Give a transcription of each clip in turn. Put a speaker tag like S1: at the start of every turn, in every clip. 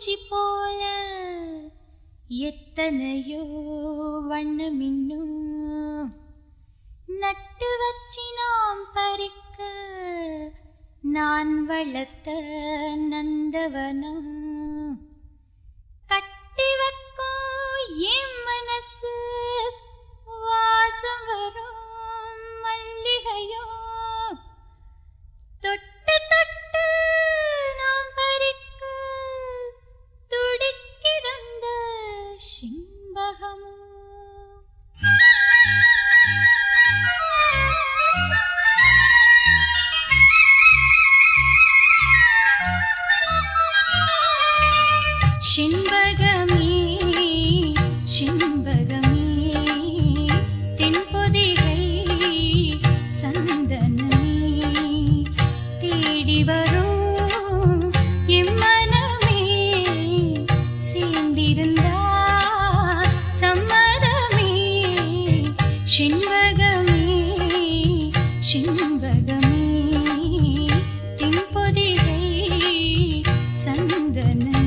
S1: பூச்சி போல எத்தனையோ வண்ணமின்னும் நட்டு வச்சி நாம் பறிக்க நான் வளர்த்த நந்தவனம் கட்டி வைக்கும் என் மனசு வாசம் வரும் மல்லிகையோ தொட்டு தொட்டு நாம் பறிக்க துடிக்கிறந்த சிம்பகமோ சிம்பகமே சிம்பகமே தென்பொதிகை சந்தனமே தேடி வரும் எம்மனமே சேர்ந்திருந்தா சம்மதமே சிம்பகமே சிம்பகமே தென்பொதிகை சந்தனமே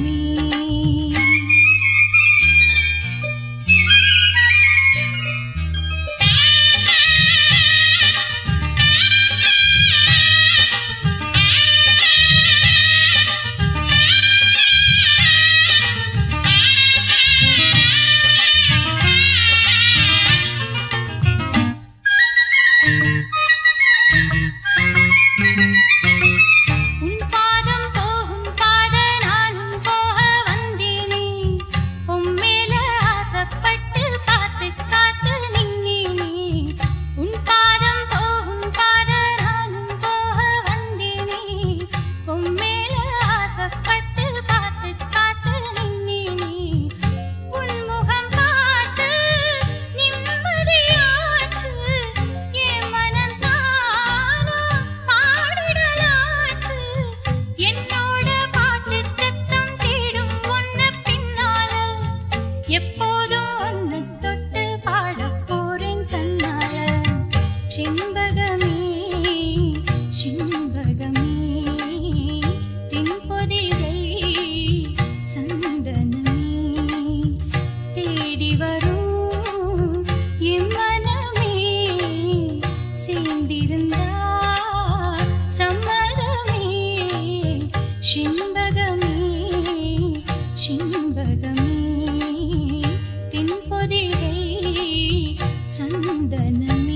S1: உன் பாதம் போகும் பாத நானும் போக வந்தேனே உம்மேல ஆசைப்பட்டு பார்த்து காத்து நின்னேனே உன் பாதம் போகும் பாத நானும் போக வந்தேனே உம்மேல ஆசைப்பட்டு பார்த்து காத்து நின்னேனே உன் முகம் பார்த்து நிம்மதியாச்சு என் மனம் தானா பாடிடலாச்சு என்னோட பாட்டு சத்தம் தேடும் ஒன்ன பின்னால எப்போதும் ஒன்னு தொட்டு பாடப் போறேன் தன்னால செண்பகமே செண்பகமே தென்பொதிகை சந்தனமே தேடி வரும் என் மனமே சேர்ந்திருந்தா சம்மதமே சிம்பகமே சிம்பகமே தென்பொதிகை சந்தனமே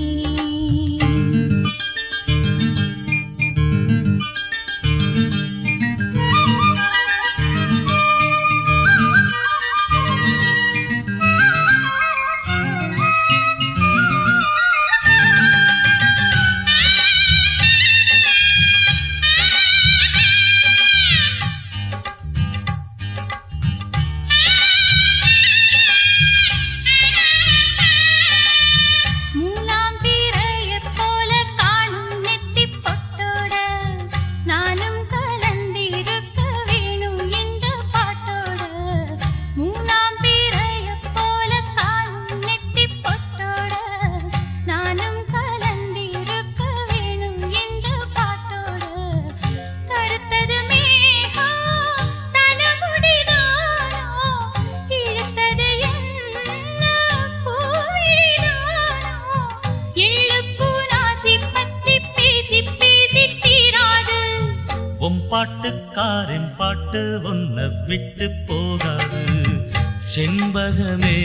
S1: மூணாம் பிறையைப் போல காணும் நெத்திப் பொட்டோட நானும் கலந்திருக்க வேணும் இந்த பாட்டோட மூணாம் பிறையைப் போல காணும் நெத்திப் பொட்டோட நானும் கலந்திருக்க வேணும் இந்த பாட்டோட கருத்தது மேகம் தலைமுடிதானோ இழுத்தது என்ன பூவிழிதானோ எள்ளுப்பூ நாசி பத்தி பேசி பேசி தீராது
S2: உன் பாட்டுக்காரன் பாட்டு உன்னை விட்டு போகாது செண்பகமே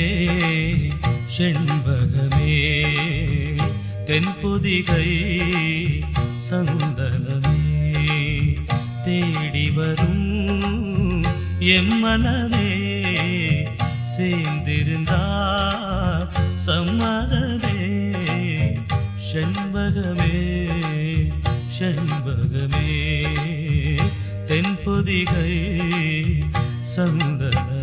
S2: செண்பகமே தென்புதிகை சந்தனமே தேடி வரும் எம்மனமே சேர்ந்திருந்தா சம்மதமே செண்பகமே செண்பகமே தென்பொதிகை சந்தனமே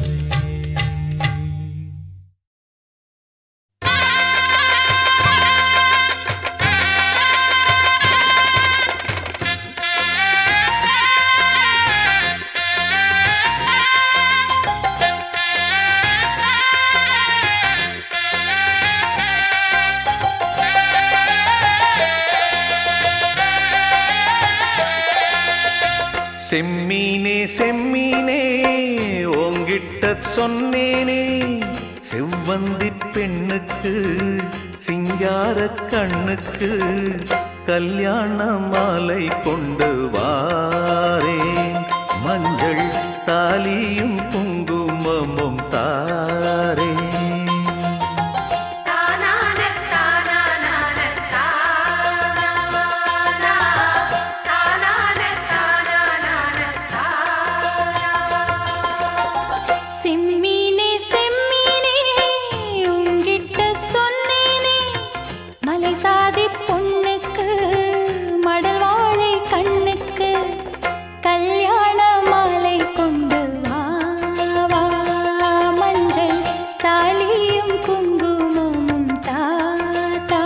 S3: செம்மீனே செம்மீனே உங்கிட்ட சொன்னேனே செவ்வந்தி பெண்ணுக்கு சிங்கார கண்ணுக்கு கல்யாண மாலை கொண்டு வாரேன் மஞ்சள் தாலியும் குங்குமமும் தாரேன்
S1: செம்மீனே செம்மீனே உங்கிட்ட சொன்னேனே மலை சாதி பொண்ணுக்கு மடல் வாழை கண்ணுக்கு கல்யாண மாலை கொண்டு வா வா மஞ்சள் தாலியும் குங்குமமும் தா தா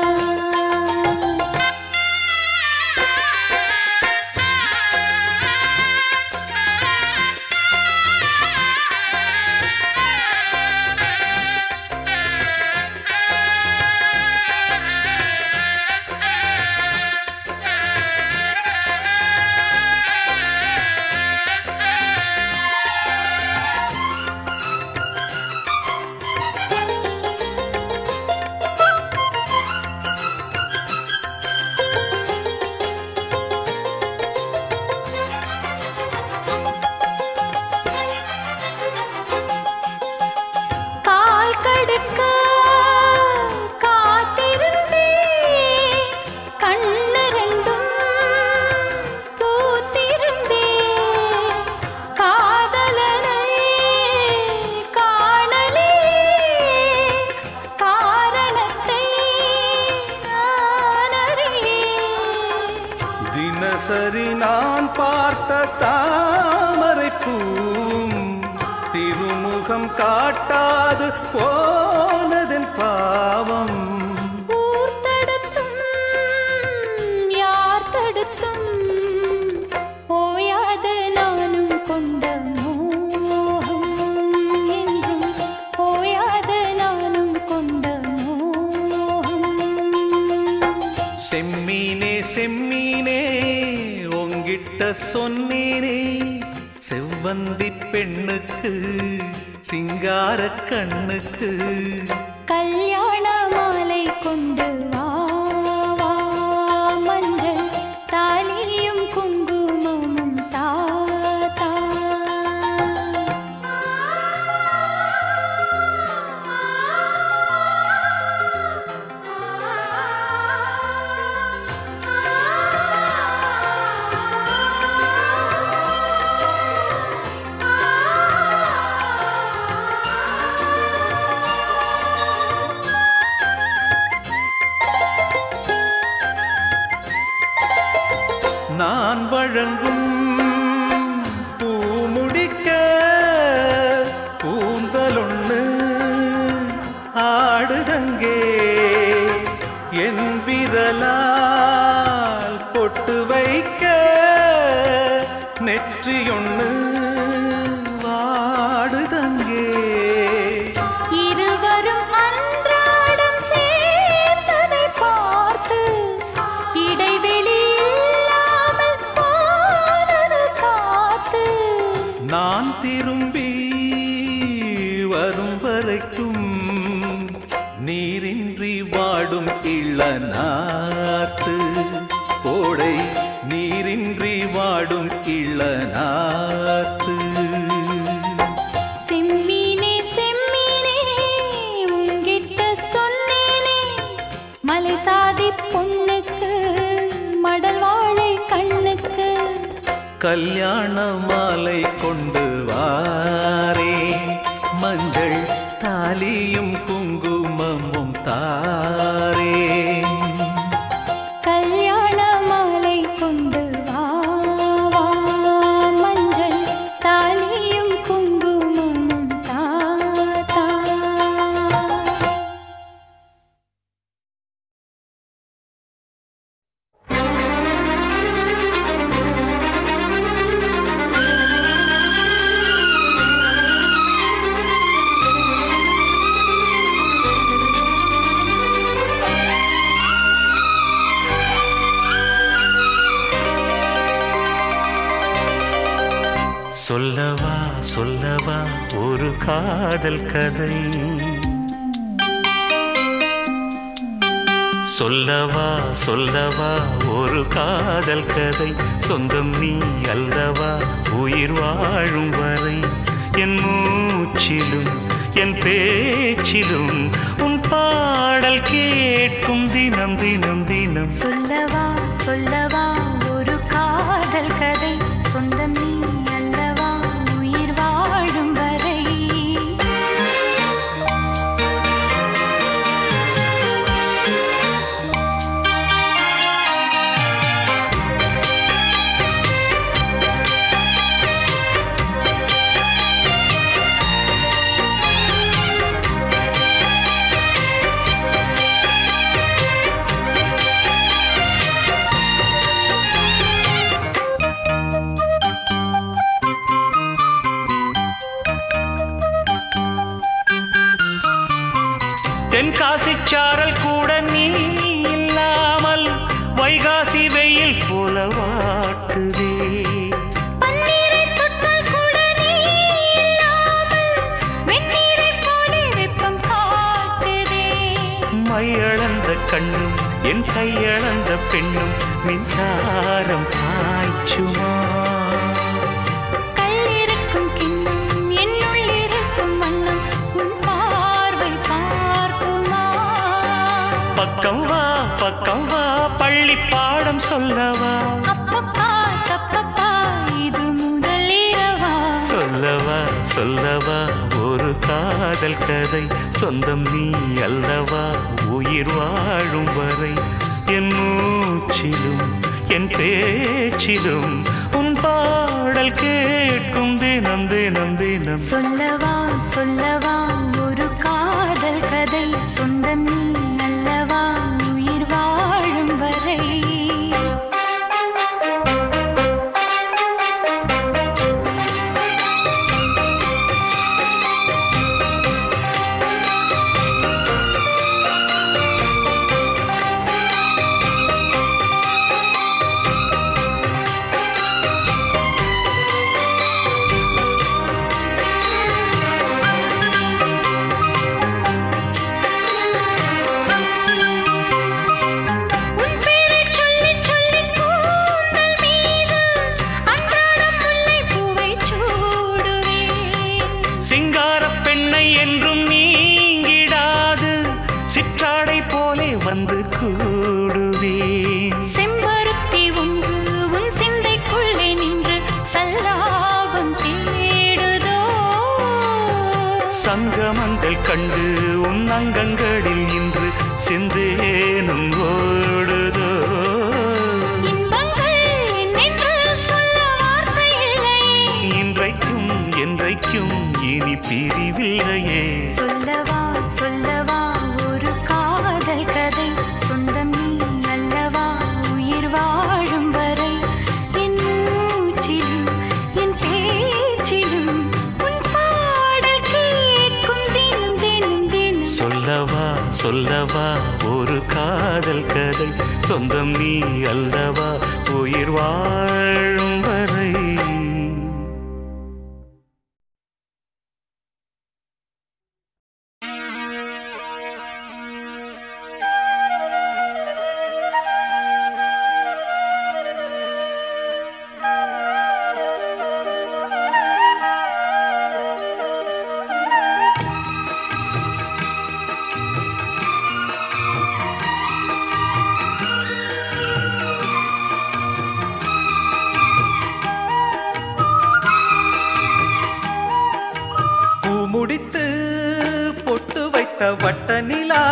S1: கால் கடுக்க காத்திருந்தே கண்ணு ரெண்டும் பூத்திருந்தே காதலனை காணலே காரணத்தை நான் அறியேன்
S3: தினசரி நான் பார்த்த தாமரை பூவும் திருமுகம் காட்டாது போனதன் பாவம்
S1: ஊர் தடுத்தும் யார் தடுத்தும் ஓயாது நானும் கொண்ட மோகம் என்றும் ஓயாது நானும் கொண்ட மோகம்
S3: செம்மீனே செம்மீனே உங்கிட்ட சொன்னேனே செவ்வந்தி பெண்ணுக்கு சிங்கார கண்ணுக்கு
S1: கல்யாண மாலை கொண்டு வா வா மஞ்சள் தாலியும் குங்குமமும் தா தா
S3: நான் வழங்கும் பூமுடிக்க கூந்தலொண்ணு ஆடுதங்கே என் விரலால் பொட்டு வைக்க நெற்றியொண்ணு வாடுதங்கே
S1: இருவரும் அன்றாடம் சேர்ந்ததை பார்த்து இடைவெளி இல்லாமல் போனது காத்து
S3: நான் திரும்பி வரும் வரைக்கும் நீரின்றி வாடும் இளநாத்து கோடை நீரின்றி வாடும் இளநாத்து
S1: செம்மீனே செம்மீனே உங்கிட்ட சொன்னேனே மலை சாதி பொண்ணுக்கு மடல் வாழை கண்ணுக்கு
S3: கல்யாண மாலை கொண்டு வாரே மஞ்சள் தாலியும் குங்குமமும் தாரே
S1: கல்யாண மாலை கொண்டு வா வா மஞ்சள் தாலியும் குங்குமமும் தா தா
S4: ஆ
S3: சொல்லவா சொல்லவா ஒரு காதல் கதை சொல்லவா சொல்லவா ஒரு காதல் கதை சொந்தம் நீ அல்லவா உயிர் வாழும் வரை என் மூச்சிலும் என் பேச்சிலும் உன் பாடல் கேட்கும் தினம் தினம் தினம்
S1: சொல்லவா சொல்லவா ஒரு காதல் கதை சொந்தம் நீ அல்லவா உயிர் வாழும் வரை
S3: தென்காசி சாரல் கூட நீ இல்லாமல் வைகாசி வெயில் போல வாட்டுதே
S1: பன்னீரை தொட்டால் கூட நீ இல்லாமல் வெந்நீரைப் போலே வெப்பம் காட்டுதே
S3: மையளந்த கண்ணும் என் கையளந்த பெண்ணும் மின்சாரம் பாய்ச்சுமா
S1: கல்லிருக்கும் கிண்ணம் என்னுள் இருக்கும் வண்ணம் உன் பார்வை பார்க்குமா
S3: பக்கம் வா பக்கம் வா பள்ளி பாடம் சொல்லவா
S1: அப்பப்பா தப்பப்பா இது முதல் இரவா
S3: சொல்லவா சொல்லவா ஒரு காதல் கதை சொந்தம் நீ அல்லவா உயிர் வாழும் வரை என் மூச்சிலும் என் பேச்சிலும் உன் பாடல் கேட்கும் தினம் தினம் தினம்
S1: சொல்லவா சொல்லவா ஒரு காதல் கதை சொந்தம் நீ அல்லவா உயிர் வாழும் வரை உன் பேரைச் சொல்லிச் சொல்லிக் கூந்தல் மீது அன்றாடம் முல்லைப் பூவைச் சூடுவேன்.
S3: சிங்கார பெண்ணை என்றும் நீங்கிடாது சிற்றாடை போலே வந்து கூடுவேன்
S1: செம்பருத்தி ஒன்று உன் சிந்தைக்குள்ளே நின்று சல்லாபம் தேடுதோ
S3: சங்கமங்கள் கண்டு உன் அங்கங்களில் இன்று சிந்தேனும் ஓடுதோ
S1: இன்பங்கள் என்னென்று சொல்ல வார்த்தை இல்லையே
S3: இன்றைக்கும் என்றைக்கும் இனி பிரிவில்லையே
S1: சொல்லவா சொல்லவா ஒரு காதல் கதை சொந்தம் நீ அல்லவா உயிர் வாழும் வரை என் மூச்சிலும் என் பேச்சிலும் உன் பாடல் கேட்கும் தினம் தினம் தினம்
S3: சொல்லவா சொல்லவா ஒரு காதல் கதை சொந்தம் நீ அல்லவா உயிர் வாழும் வரை பூ முடித்து பொட்டு வைத்த வட்ட நிலா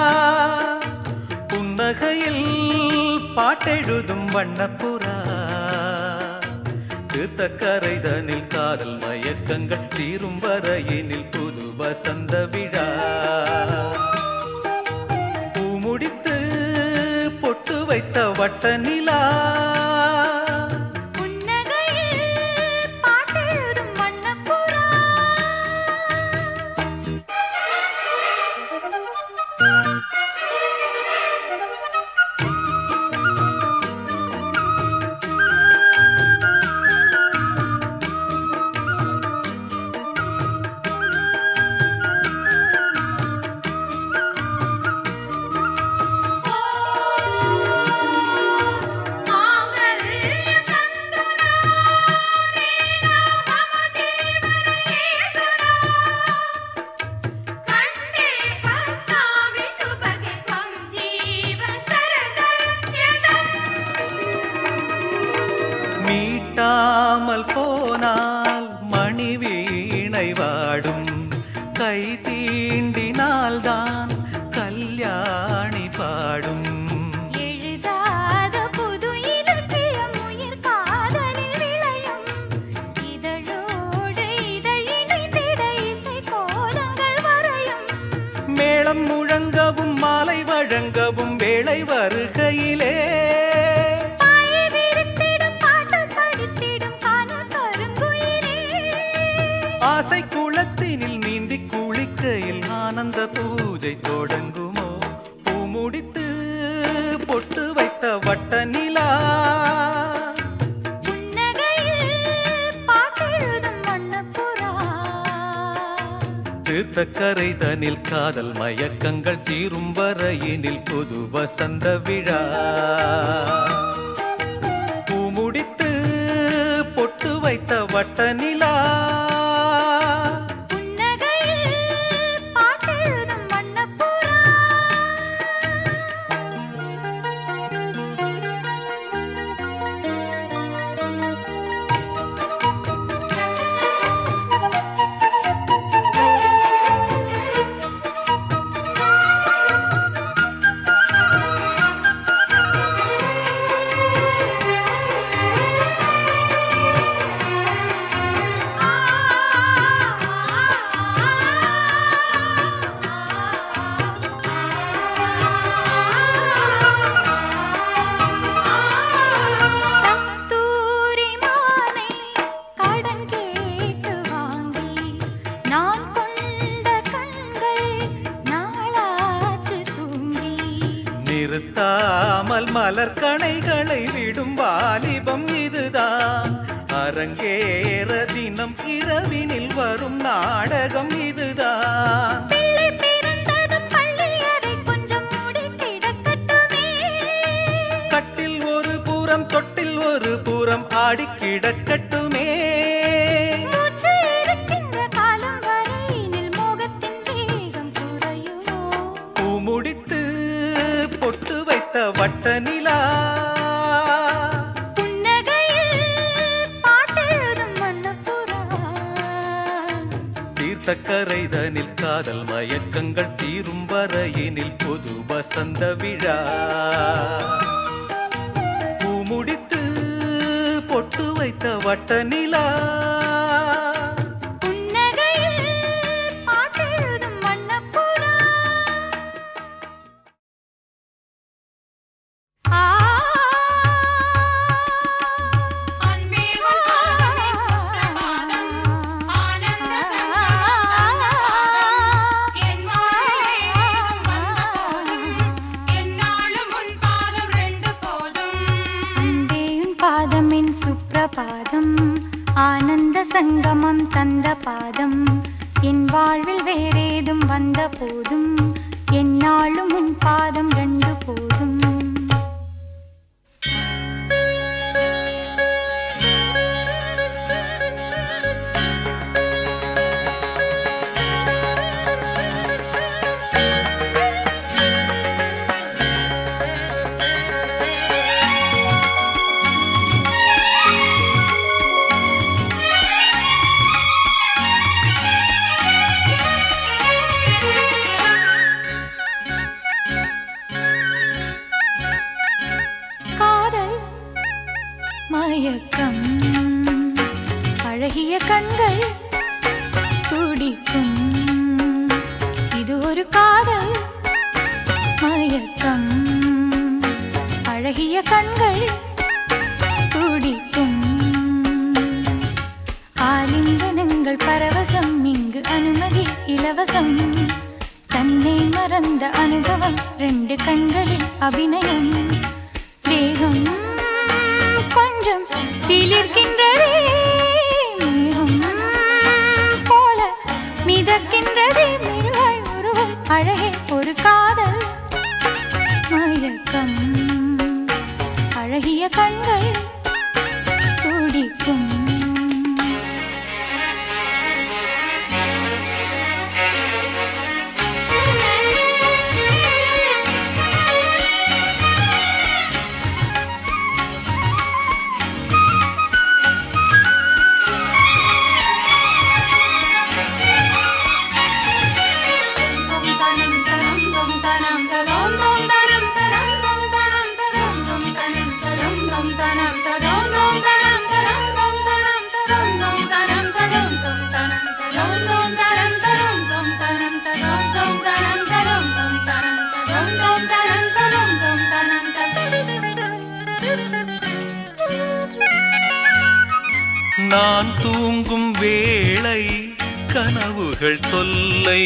S3: புன்னகையில் பாட்டெழுதும் வண்ணப்புறா தீர்த்தக்கரைதனில் காதல் மயக்கங்கள் தீரும் வரையினில் புது வசந்த விழா பூ முடித்து பொட்டு வைத்த வட்ட நிலா
S1: புன்னகையில் பாட்டெழுதும் வண்ணப்புறா
S3: போனால் மணி வீணை வாடும் கை தீண்டினால்தான் கல்யாணி பாடும்
S1: எழுதாத புது இலக்கியம் உயிர் காதலில் விளையும் இதழோடு இதழிணைந்திட இசை கோலங்கள் வரையும்
S3: மேளம் முழங்கவும் மாலை வழங்கவும் வேளை வருகையிலே
S1: பாயை விரித்திடும் பாட்டு படித்திடும் காண கருங்குயிலே
S3: ஆசை குளத்தினில் நீந்தி குளிக்கையில் ஆனந்த பூஜை தொடங்குமோ பூ முடித்து பொட்டு வைத்த வட்ட நிலா
S1: புன்னகையில் பாட்டெழுதும் வண்ணப்புறா
S3: தீர்த்தக்கரை தனில் காதல் மயக்கங்கள் தீரும் வரையினில் புது வசந்த விழா பூ முடித்து பொட்டு வைத்த வட்ட நிலா
S1: புன்னகையில் பாட்டெழுதும் வண்ணப்புறா கஸ்தூரி மாலை கடன் கேட்டு வாங்கி நான் கொண்ட கண்கள் நாளாற்று தூங்கி
S3: நிறுத்தாமல் மலர் கணைகளை விடும் வாலிபம் இதுதான் அரங்கேற தினம் இரவினில் வரும் நாடகம் இதுதான்
S1: பிள்ளை பிறந்ததும் பள்ளி அறை கொஞ்சம் மூடி கிடக்கட்டுமே
S3: கட்டில் ஒரு புறம் தொட்டில் ஒரு புறம் ஆடி கிடக்கட்டுமே
S1: மூச்சு இருக்கின்ற காலம் வரையினில் மோகத்தின் வேகம் குறையுமோ
S3: பூ முடித்து பொட்டு வைத்த வட்ட நிலா
S1: புன்னகையில் பாட்டெழுதும் வண்ணப்புறா
S3: தீர்த்தக்கரை தனில் காதல் மயக்கங்கள் தீரும் வரையினில் புது வசந்த விழா பூ முடித்து பொட்டு வைத்த வட்ட நிலா
S1: புன்னகையில் பாட்டெழுதும் வண்ணப்புறா ஆ
S4: அன்பே உன் பாதமே சுப்பிரபாதம் ஆனந்த சங்கமம் என் வாழ்விலே வேதம் வந்த போதும் என்னாலும் உன் பாதம் ரெண்டு போதும்
S1: அன்பே உன் பாதமின் சுப்ரபாதம் ஆனந்த சங்கமம் தந்த பாதம் என் வாழ்வில் வேறேதும் வந்த போதும் என்னாலும் உன் பாதம் ரெண்டு போதும் காதல் மயக்கம் அழகிய கண்கள் துடிக்கும் இது ஒரு காதல் மயக்கம் அழகிய கண்கள் துடிக்கும் ஆலிங்கனங்கள் பரவசம் இங்கு அனுமதி இலவசம் தன்னை மறந்த அனுபவம் ரெண்டு கண்களில் அபிநயம் தேகம் கொஞ்சம் சிலிர்க்கின்றதே மேகம் போல மிதக்கின்றதே மிருகாய் உருவம் அழகே ஒரு காதல் மயக்கம் அழகிய கண்கள் துடிக்கும்
S3: நான் தூங்கும் வேளை கனவுகள் தொல்லை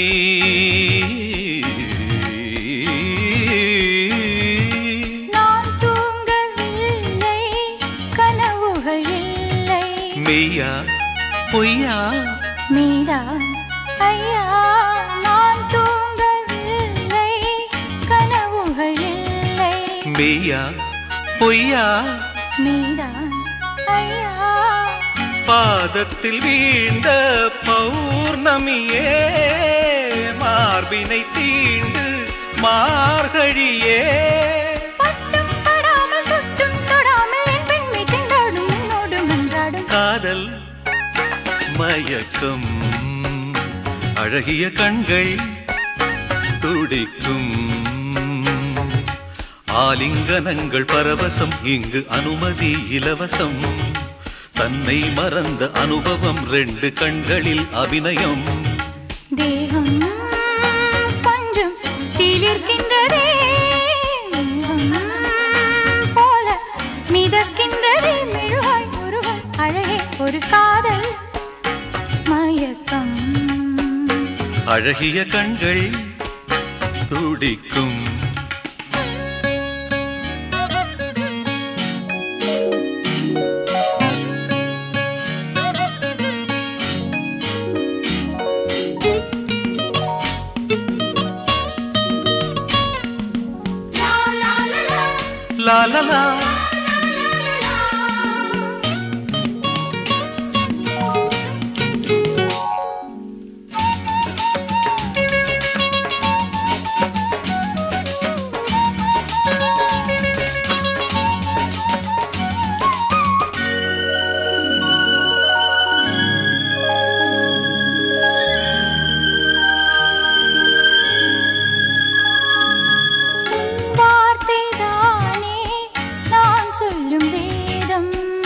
S1: நான் தூங்கவில்லை கனவுகள் இல்லை
S3: மெய்யா பொய்யா
S1: மீரா ஐயா நான் தூங்கவில்லை கனவுகள் இல்லை
S3: மெய்யா பொய்யா
S1: மீரா ஐயா
S3: பாதத்தில் வீழ்ந்த பௌர்ணமியே மார்பினை தீண்டு மார்கழியே
S1: பட்டும் படாமல் தொட்டும் தொடாமல் என் பெண்மை திண்டாடும் உன்னோடு மன்றாடும்
S3: காதல் மயக்கம் அழகிய கண்கள் துடிக்கும் ஆலிங்கனங்கள் பரவசம் இங்கு அனுமதி இலவசம் தன்னை மறந்த அனுபவம் ரெண்டு கண்களில் அபிநயம்
S1: தேகம் கொஞ்சம் சீலிருக்கின்றதே மேகம் போல மிதக்கின்றதே மெழுகாய் ஒருவன் அழகே ஒரு காதல் மயக்கம்
S3: அழகிய கண்கள் துடிக்கும் லா லா லா
S1: வார்த்தைதானே நான் சொல்லும் வேதம்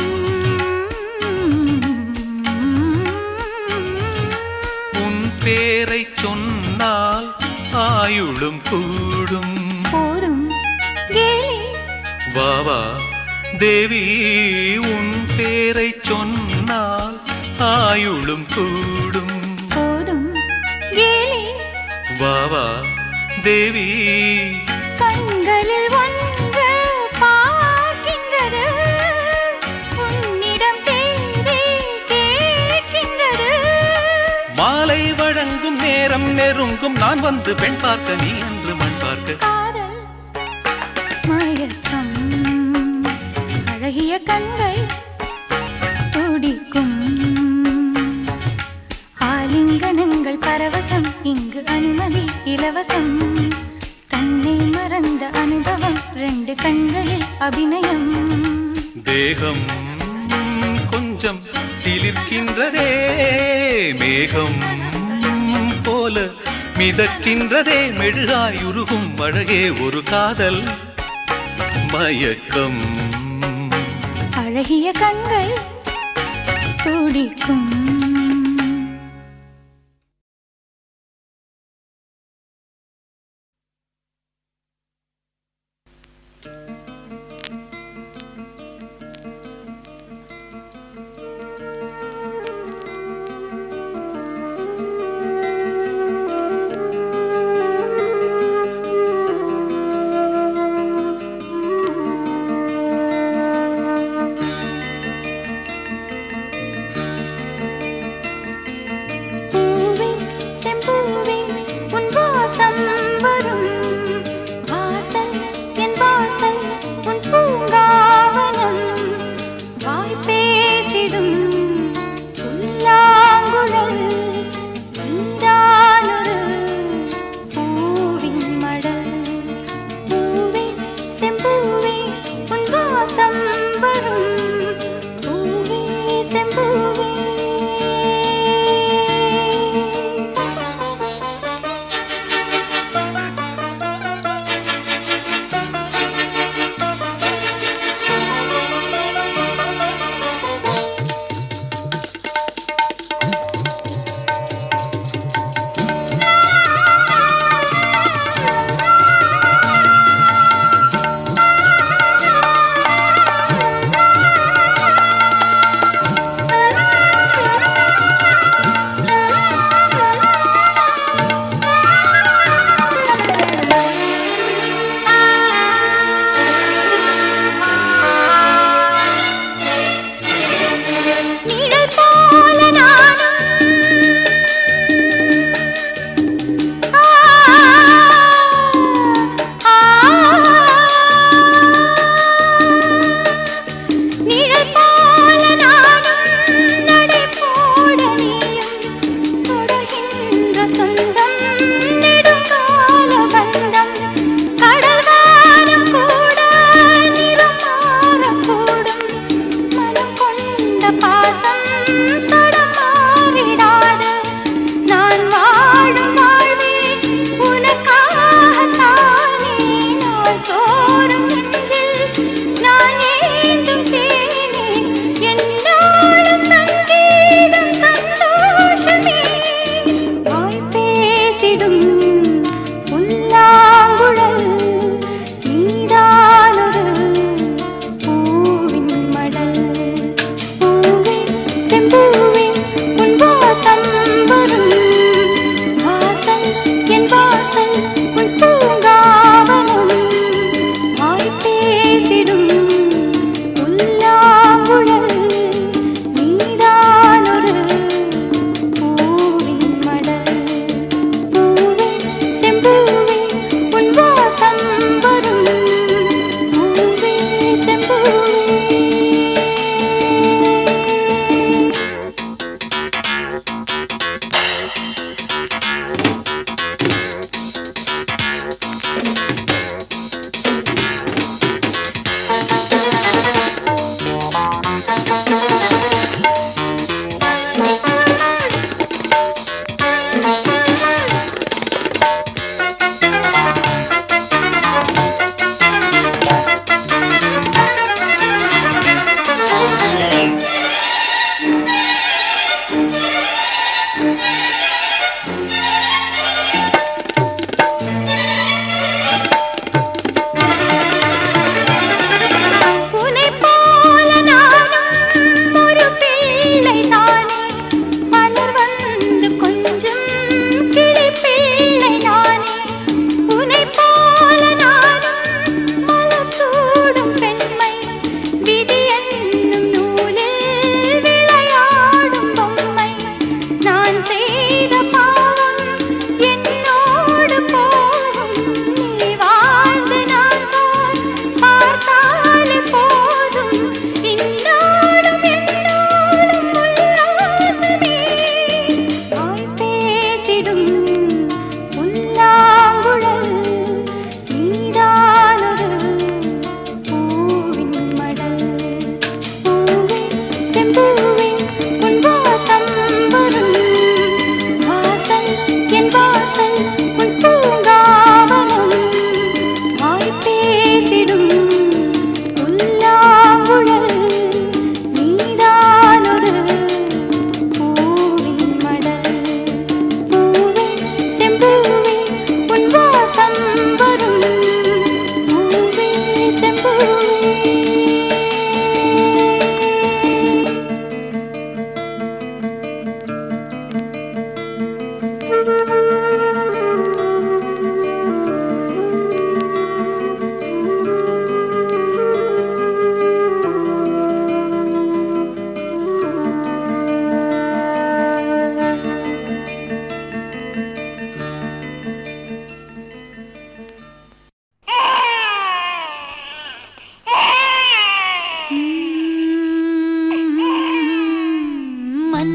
S3: உன் பேரை சொன்னால் ஆயுளும் கூடும்
S1: போதும் கேலி
S3: வா வா தேவி உன் பேரை சொன்னால் ஆயுளும் கூடும்
S1: போதும் கேலி
S3: வா வா தேவி
S1: கண்களில் ஒன்று பார்க்கின்றது உன்னிடம் தேடி கேட்கின்றது
S3: மாலை வழங்கும் நேரம் நெருங்கும் நான் வந்து பெண் பார்க்க நீ என்று மண் பார்க்க
S1: காதல் மயக்கம் அழகிய கண்கள் துடிக்கும் ஆலிங்கனங்கள் பரவசம் இங்கு அனுமதி இலவசம் தன்னை மறந்த அனுபவம் ரெண்டு கண்களில் அபிநயம்
S3: தேகம் கொஞ்சம் சிலிர்க்கின்றதே மேகம் போல மிதக்கின்றதே மெழுகாய் உருகும் அழகே ஒரு காதல் மயக்கம்
S1: அழகிய கண்கள் துடிக்கும்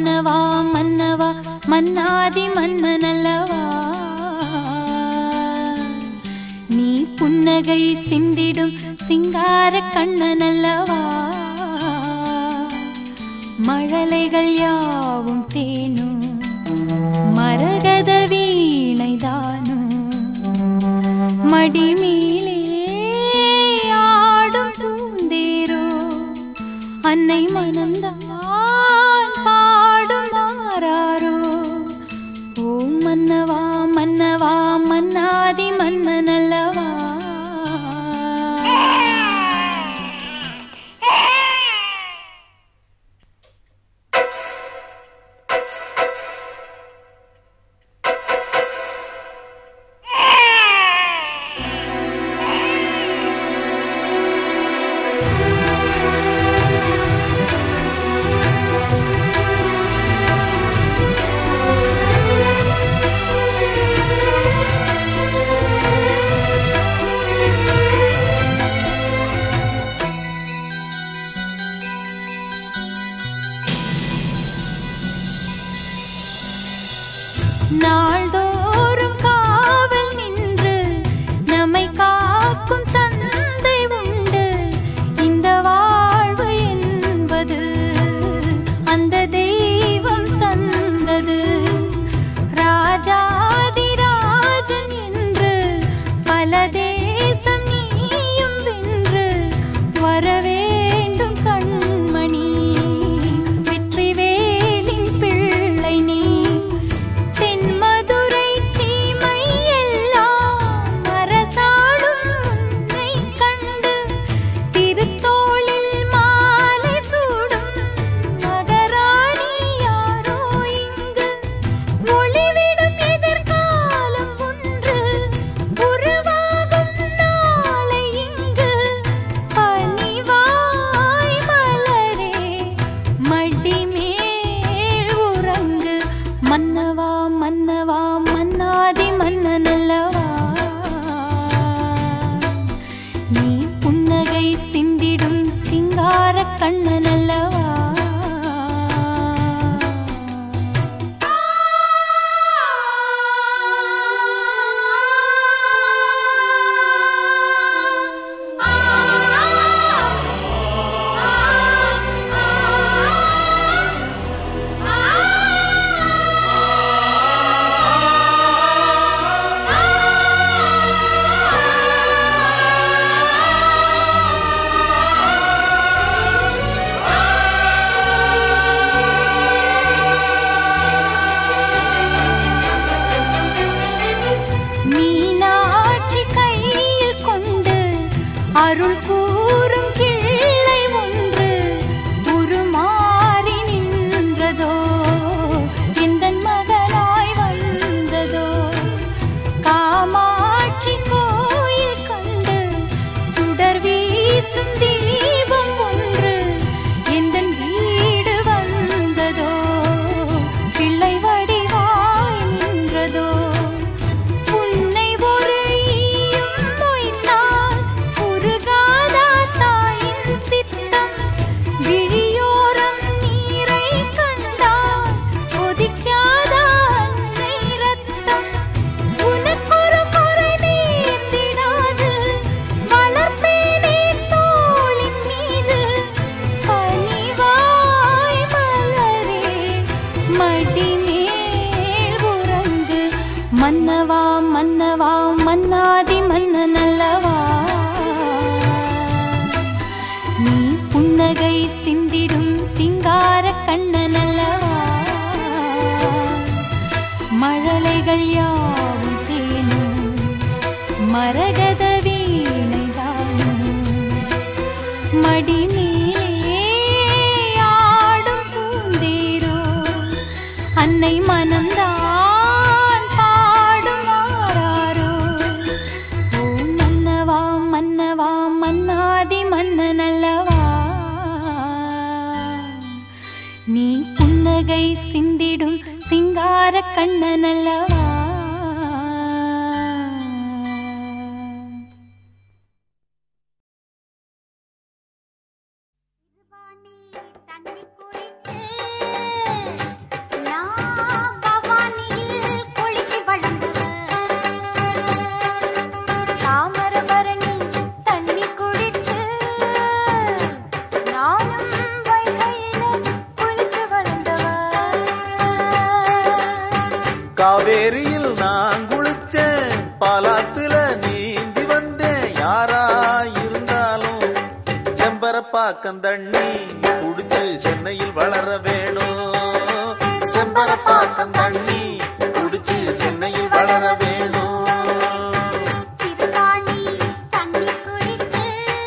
S1: மன்னவா மன்னவா மன்னாதி மன்னனல்லவா நீ புன்னகை சிந்திடும் சிங்கார கண்ணனல்லவா மழலைகள் யாவும் தேனும் மரகத வீணைதானும் மடிமீலே ஆடும் பூந்தேரோ அன்னை மனந்தான் பாடும் மாறாரோ ஓ மன்னவா மன்னவா மன்னாதி மன்னனல்லவா நாள்தோறும் காவல் நின்று நம்மை காக்கும் தந்தை உண்டு இந்த வாழ்வு என்பது அந்த தெய்வம் தந்தது ராஜாதிராஜன் என்று பல தேசம் நீயும் வென்று வர வேண்டும் கண்மணி வெற்றி வேலின் பிள்ளை நீ தென்மதுரை சீமை எல்லாம் அரசாளும் உன்னை கண்டு திருத்தோளில் மாலை சூடும் மகராணி யாரோ இங்கு ஒளிவிடும் எதிர்காலம் ஒன்று உருவாகும் நாளை இங்கு பனிவாய் மலரே மடிமேல் உறங்கு மன்னவா மன்னவா மன்னாதி மன்னனல்லவா நீ புன்னகை சிந்திடும் சிங்கார கண்ணனல்லவா மீனாட்சி கையில் கொண்டு அருள் கூறும் கிள்ளை ஒன்று உருமாறி நின்றதோ எந்தன் மகனாய் வந்ததோ காமாட்சி கோயில் கண்டு சுடர் வீசும் தீபம் ஒன்று எந்தன் வீடு வந்ததோ பிள்ளை வடிவாய் நின்றதோ உன்னை ஒரு ஈயும் மொய்த்தால் உருகாதா தாயின் சித்தம் விழியோரம் நீரை கண்டால் கொதிக்காதா அன்னை ரத்தம் உனக்கொரு குறை நேர்ந்திடாது வளர்ப்பேனே தோளின் மீது பனிவாய் மலரே மடிமேல் உறங்கு மன்னவா மன்னவா மன்னாதி மன்னனல்லவா நீ புன்னகை சிந்திடும் சிங்கார கண்ணனல்லவா மழலைகள் யாவும் தேனும் மரகத வீணைதானும் மடிமேலே ஆடும் பூந்தேரோ அன்னை மனம்தான் பாடும் ஆராரோ ஓ மன்னவா மன்னவா மன்னாதி மன்னனல்லவா நீ புன்னகை சிந்திடும் சிங்கார கண்ணனல்லவா
S5: தண்ணி குடிச்சு காவேரியில் நான் குளிச்சேன் பாலாத்துல நீந்தி வந்தேன் யாரா இருந்தாலும் செம்பரப்பாக்கம் தண்ணி குடிச்சு சென்னையில் வளர வேணும் செம்பரப்பாக்கம் தண்ணி குடிச்சு சென்னையில் வளர வேணும்
S1: திருவாணி தண்ணி குடிச்சு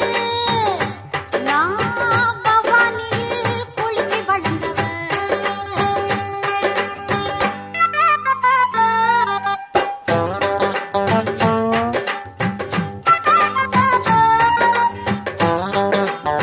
S1: நான் பவானியில் குளிச்சு வளர்ந்தவ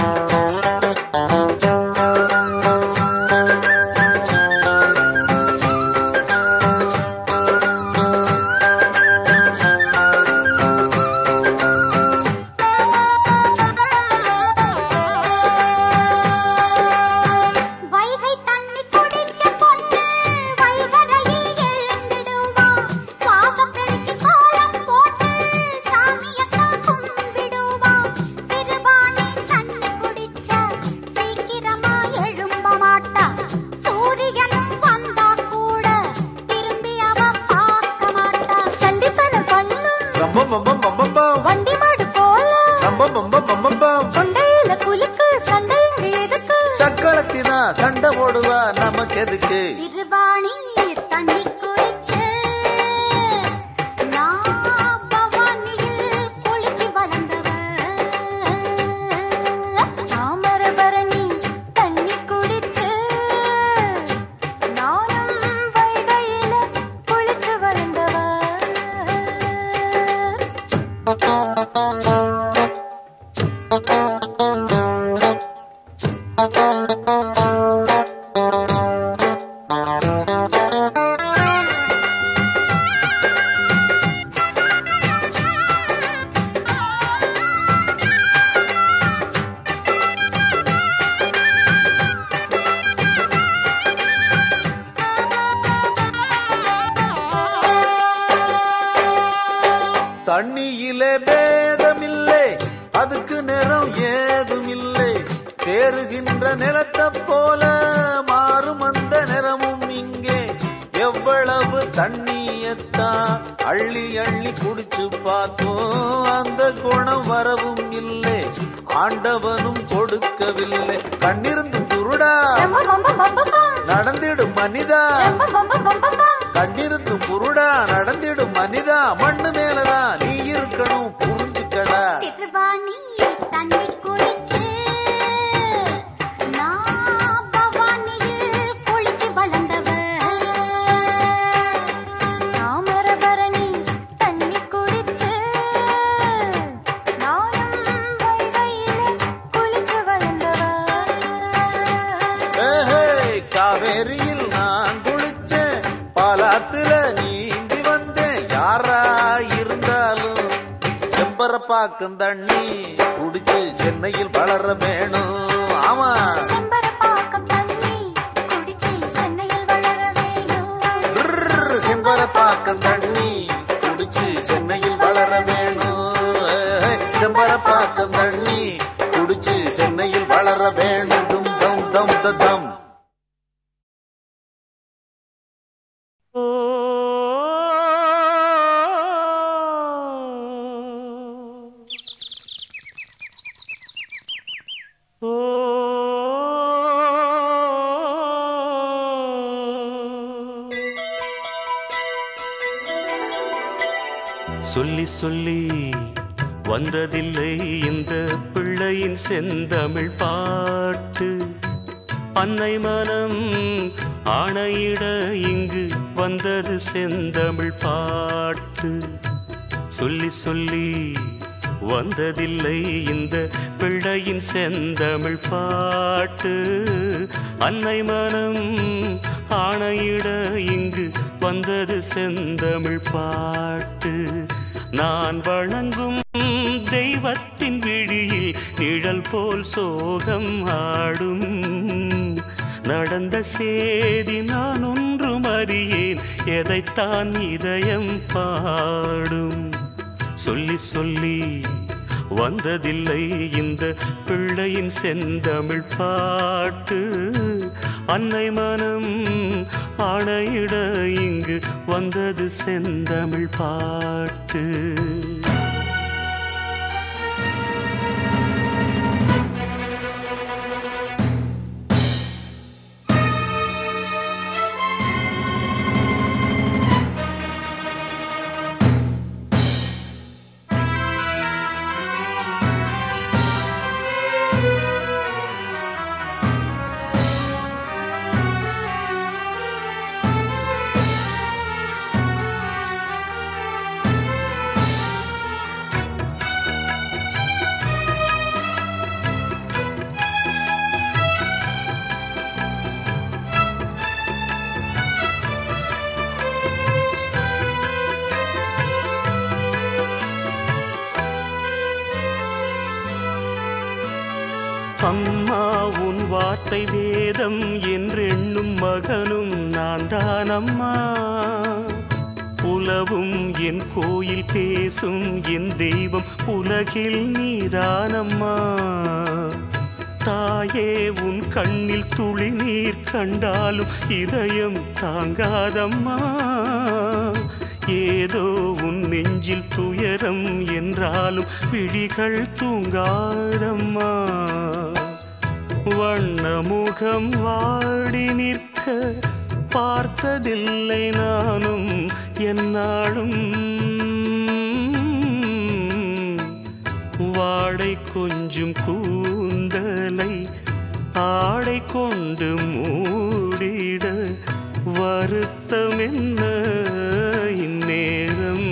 S1: வைகை தண்ணி குடிச்ச பொண்ணு வைகரையில் எழுந்திடுவா வாசம் பெருக்கி கோலம் போட்டு சாமியத்தான் கும்பிடுவா சிறுவாணி தண்ணி குடிச்ச சீக்கிரமா எழும்ப மாட்டா சூரியனும் வந்தா கூட திரும்பி அவ பார்க்க மாட்டா சண்டித்தனம் பண்ணும்
S5: சம்பம் பம்பம் பம்பம் பம்
S1: வண்டி மாடு போல
S5: சம்பம் பம்பம் பம்பம் பம்
S1: கொண்டையில குலுக்கு சண்டை இங்க எதுக்கு
S5: சக்களத்தி தான் சண்டை போடுவா நமக்கு எதுக்கு
S1: சிறுவாணி தண்ணி குடிச்சு நான் பவானியில் குளிச்சு வளர்ந்தவ தாமரபரணி தண்ணி குடிச்சு நானும் வைகையில குளிச்சு வளர்ந்தவ
S5: தண்ணியிலே பேதமில்லை அதுக்கு நிறம் ஏதுமில்லை சேருகின்ற நிலத்தை போல மாறும் அந்த நிறமும் இங்கே எவ்வளவு தண்ணியத்தான் அள்ளி அள்ளி குடிச்சு பார்த்தோம் அந்த குணம் வரவும் இல்லை ஆண்டவனும் கொடுக்கவில்லை கண்ணிருந்தும் குருடா
S1: ரொம்ப ரொம்ப ரொம்ப
S5: நடந்திடும் மனிதா
S1: ரொம்ப ரொம்ப ரொம்ப
S5: கண்ணிருந்தும் குருடா நடந்திடும் மனிதா மண்ணு மேலதான் நீ இருக்கணும் புரிஞ்சுக்கடா
S1: சிறுவாணி தண்ணி குடிச்சு நான் பவானியில் குளிச்சு வளர்ந்தவ தாமரபரணி தண்ணி குடிச்சு நானும் வைகையில குளிச்சு வளர்ந்தவ
S5: ஏஹே, காவேரியில் நான் குளிச்சேன் பாலாத்துல நீந்தி வந்தேன் யாரா இருந்தாலும் செம்பரப்பாக்கம் தண்ணி குடிச்சு சென்னையில் வளர வேணும் ஆமா
S1: செம்பரப்பாக்கம் தண்ணி குடிச்சு சென்னையில் வளர வேணும்
S5: டுர்ர், செம்பரப்பாக்கம் தண்ணி குடிச்சு சென்னையில் வளர வேணும் ஏஹே, செம்பரப்பாக்கம் தண்ணி குடிச்சு சென்னையில் வளர வேணும் டும் தம் தம் த தம்
S2: சொல்லி சொல்லி வந்ததில்லை இந்த பிள்ளையின் செந்தமிழ் பாட்டு அன்னை மனம் ஆணையிட இங்கு வந்தது செந்தமிழ் பாட்டு சொல்லி சொல்லி வந்ததில்லை இந்த பிள்ளையின் செந்தமிழ் பாட்டு அன்னை மனம் ஆணையிட இங்கு வந்தது செந்தமிழ் பாட்டு நான் வணங்கும் தெய்வத்தின் விழியில் நிழல் போல் சோகம் ஆடும் நடந்த சேதி நான் ஒன்றும் அறியேன் எதைத்தான் இதயம் பாடும் சொல்லி சொல்லி வந்ததில்லை இந்த பிள்ளையின் செந்தமிழ் பாட்டு அன்னை மனம் ஆணையிட இங்கு இங்கு வந்தது செந்தமிழ் பாட்டு அம்மா உன் வார்த்தை வேதம் என்றெண்ணும் மகனும் நான் தான் அம்மா உலவும் என் கோயில் பேசும் என் தெய்வம் உலகில் நீதானம்மா தாயே உன் கண்ணில் துளி நீர் கண்டாலும் இதயம் தாங்காதம்மா ஏதோ உன் நெஞ்சில் துயரம் என்றாலும் விழிகள் தூங்காதம்மா வண்ணமுகம் வாடி நிற்க பார்த்ததில்லை நானும் என்னாலும் வாடை கொஞ்சம் கூந்தலை ஆடை கொண்டு மூடிட வருத்தம் என்ன இந்நேரம்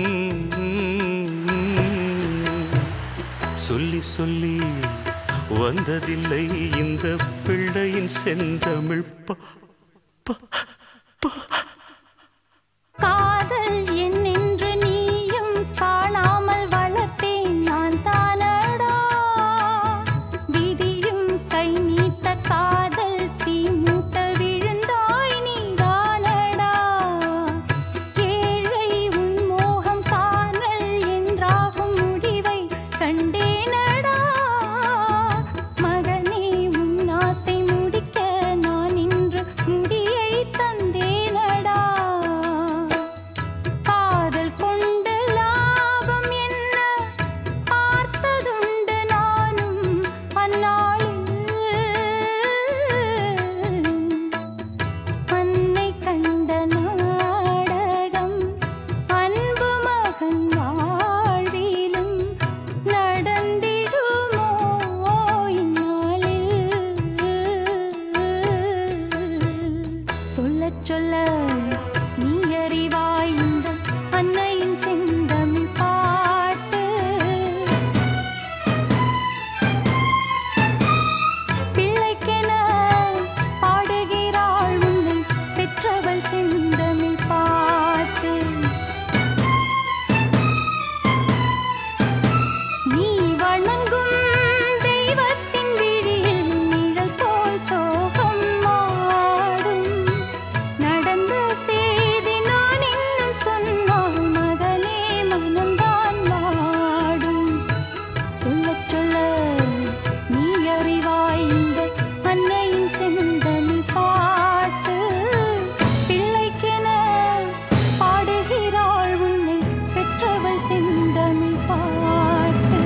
S2: சொல்லி சொல்லி வந்ததில்லை இந்த பிள்ளையின் செந்தமிழ் பா
S1: காதல் என்னென்று நீயும் காணாமல் வளர்த்தேன் நான் தானடா விதியும் கை நீட்ட காதல் தீ மூட்ட விழுந்தாய் நீதானடா ஏழை உன் மோகம் காணல் என்றாகும் முடிவை கண்டேனடா மகனே உன் ஆசை முடிக்க நான் இன்று முடியை தந்தேனடா காதல் கொண்டு லாபம் என்ன பார்த்ததுண்டு நானும் அந்நாளில் அன்னை கண்ட நாடகம் அன்பு மகன் வாழ்விலும் நடந்திடுமோ இந்நாளில் சொல்லச் சொல்ல நீ அறிவாய் இந்த அன்னையின் செந்தமிழ் பாட்டு பிள்ளைக்கென பாடுகிறாள் உன்னை பெற்றவள் செந்தமிழ் பாட்டு நீ வணங்கும் தெய்வத்தின் விழியில் நிழல் போல் சோகம் மாடும் நடந்த செய்தி நான் இன்னும் சொன்னால் மகனே மனம்தான் நாடும் சொல்லச் சொல்ல நீ அறிவாய் இந்த அன்னையின் செந்தமிழ் பாட்டு பிள்ளைக்கென பாடுகிறாள் உன்னை பெற்றவள் செந்தமிழ் பாட்டு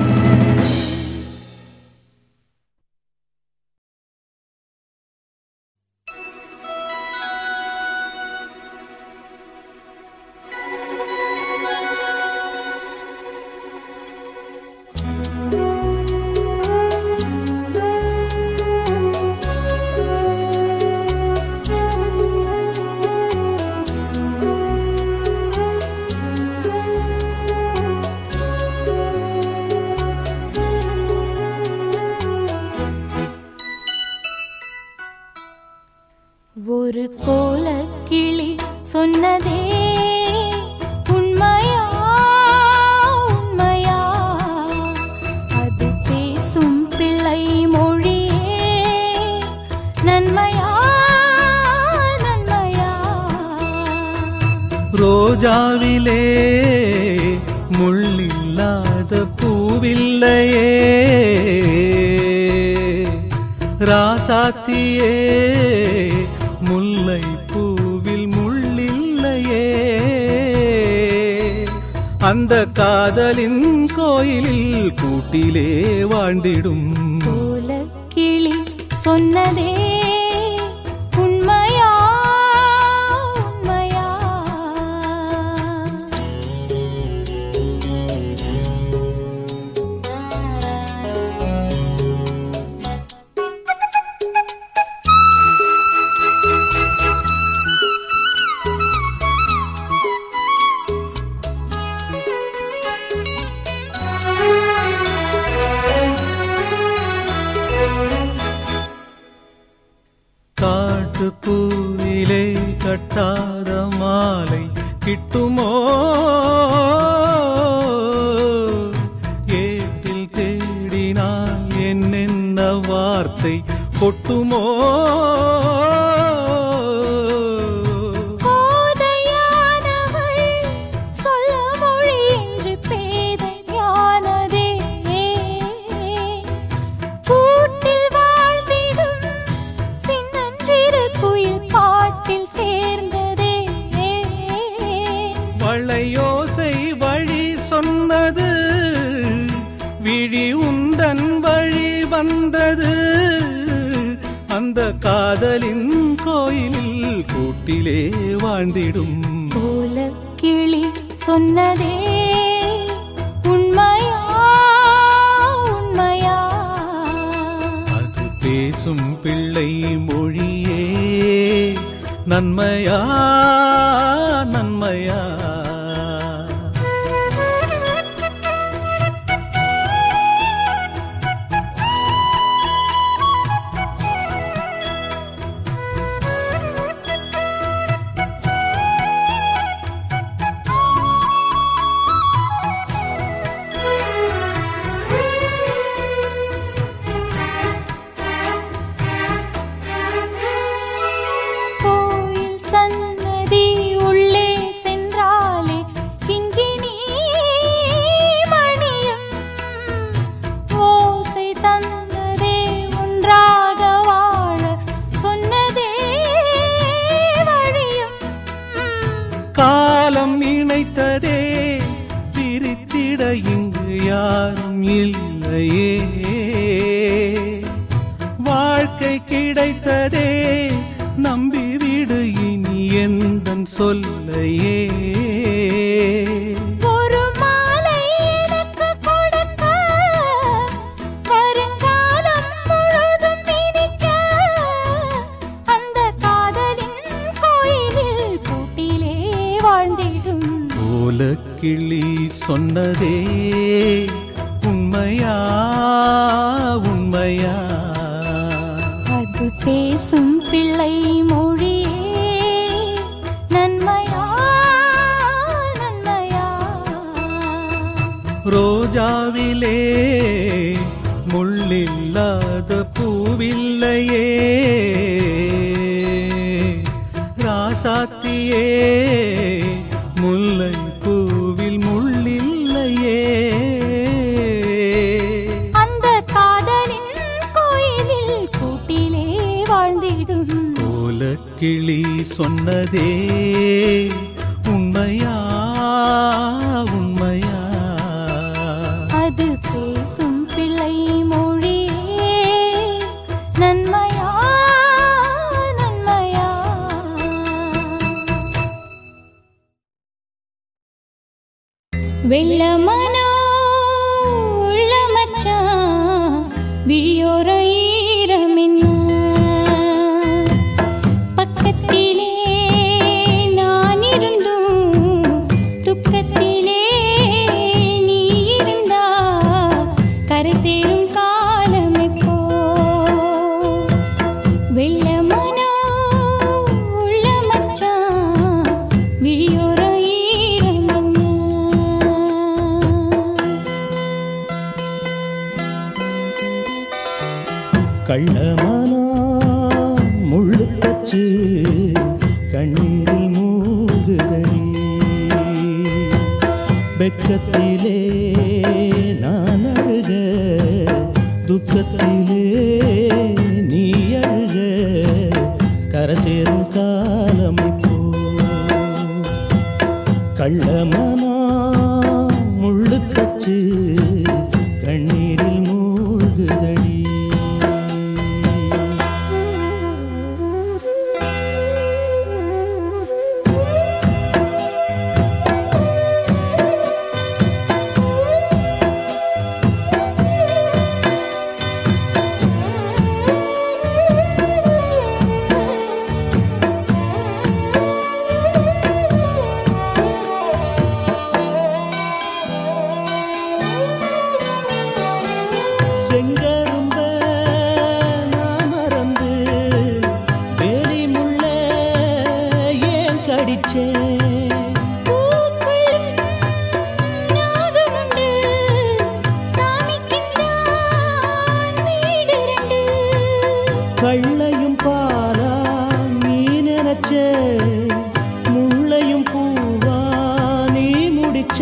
S1: ஒரு கோலக்கிளி சொன்னதே உண்மையா உண்மையா அது பேசும் பிள்ளை மொழியே நன்மையா நன்மையா
S3: ரோஜாவிலே முள்ளில்லாத பூவில்லையே ராசாத்தியே முல்லை பூவில் முள்ளில்லையே அந்த காதலின் கோயிலில் கூட்டிலே வாழ்ந்திடும்
S1: போல கிளி சொன்னதே உண்மையா உண்மையா
S3: காட்டுப்பூவிலே கட்டாத மாலை கிட்டுமோ ஏட்டில் தேடினால் என்னென்ன வார்த்தை கொட்டுமோ
S1: கோதையானவள் சொல்ல மொழி என்று பேதையானதே கூட்டில் வாழ்ந்திடும் சின்னஞ்சிறு குயில் பாட்டில் சேர்ந்ததே
S3: வளையோசை வழி சொன்னது விழி உந்தன் வழி வந்தது அந்த காதலின் கோயிலில் கூட்டிலே வாழ்ந்திடும்
S1: போல கிளி சொன்னதே உண்மையா உண்மையா
S3: அது பேசும் பிள்ளை மொழியே நன்மையா நன்மையா
S1: கோயில் சன்னதி உள்ளே சென்றாலே கிங்கிணி மணியும் ஓசை தந்ததே ஒன்றாக வாழ சொன்னதே வழியும்
S3: காலம் இணைத்ததே பிரித்திட இங்கு யாரும் இல்லையே வாழ்க்கை கிடைத்ததே நம்பிவிடு இனி எந்தன் சொல்லையே
S1: ஒரு மாலை எனக்கு கொடுக்க வருங்காலம் முழுதும் இனிக்க அந்த காதலின் கோயிலில் கூட்டிலே வாழ்ந்திடும்
S3: போல கிளி சொன்னதே உண்மையா உண்மையா
S1: அது பேசும் பிள்ளை மொழியே நன்மையா நன்மையா
S3: ரோஜாவிலே முள்ளில்லாத பூவில்லையே ராசாத்தியே முல்லை பூவில் முள்ளில்லையே
S1: அந்த காதலின் கோயிலில் கூட்டிலே வாழ்ந்திடும்
S3: போல கிளி சொன்னதே உண்மையா உண்மையா
S1: அது பேசும் பிள்ளை மொழியே நன்மையா நன்மையா வெள்ளமனோ உள்ள மச்சான் விழியோர ஈரமென்ன பக்கத்திலே நான் இருந்தும் துக்கத்திலே நீ இருந்தா கரை சேரும் காலமெப்போ வெள்ளமனோ உள்ள மச்சான் விழியோர ஈரமென்ன
S6: கள்ளமானா முள்ளு தச்சு கண்ணீரில் மூகுதடி வெக்கத்திலே நான் அழுக துக்கத்திலே நீ அழுக கரை சேரும் காலம் இப்போ கள்ளமானா உள்ளுக்கச்சு கண்ணீரில் மூழ்குதடி செங்கரும்ப நான் மறந்து வேலி முள்ள ஏன் கடிச்சேன்
S1: பூக்களும் நாகமுண்டு சாமிக்குத்தான் வீடு ரெண்டு
S6: கள்ளையும் பாலா நீ நினைச்ச முள்ளையும் பூவா நீ முடிச்ச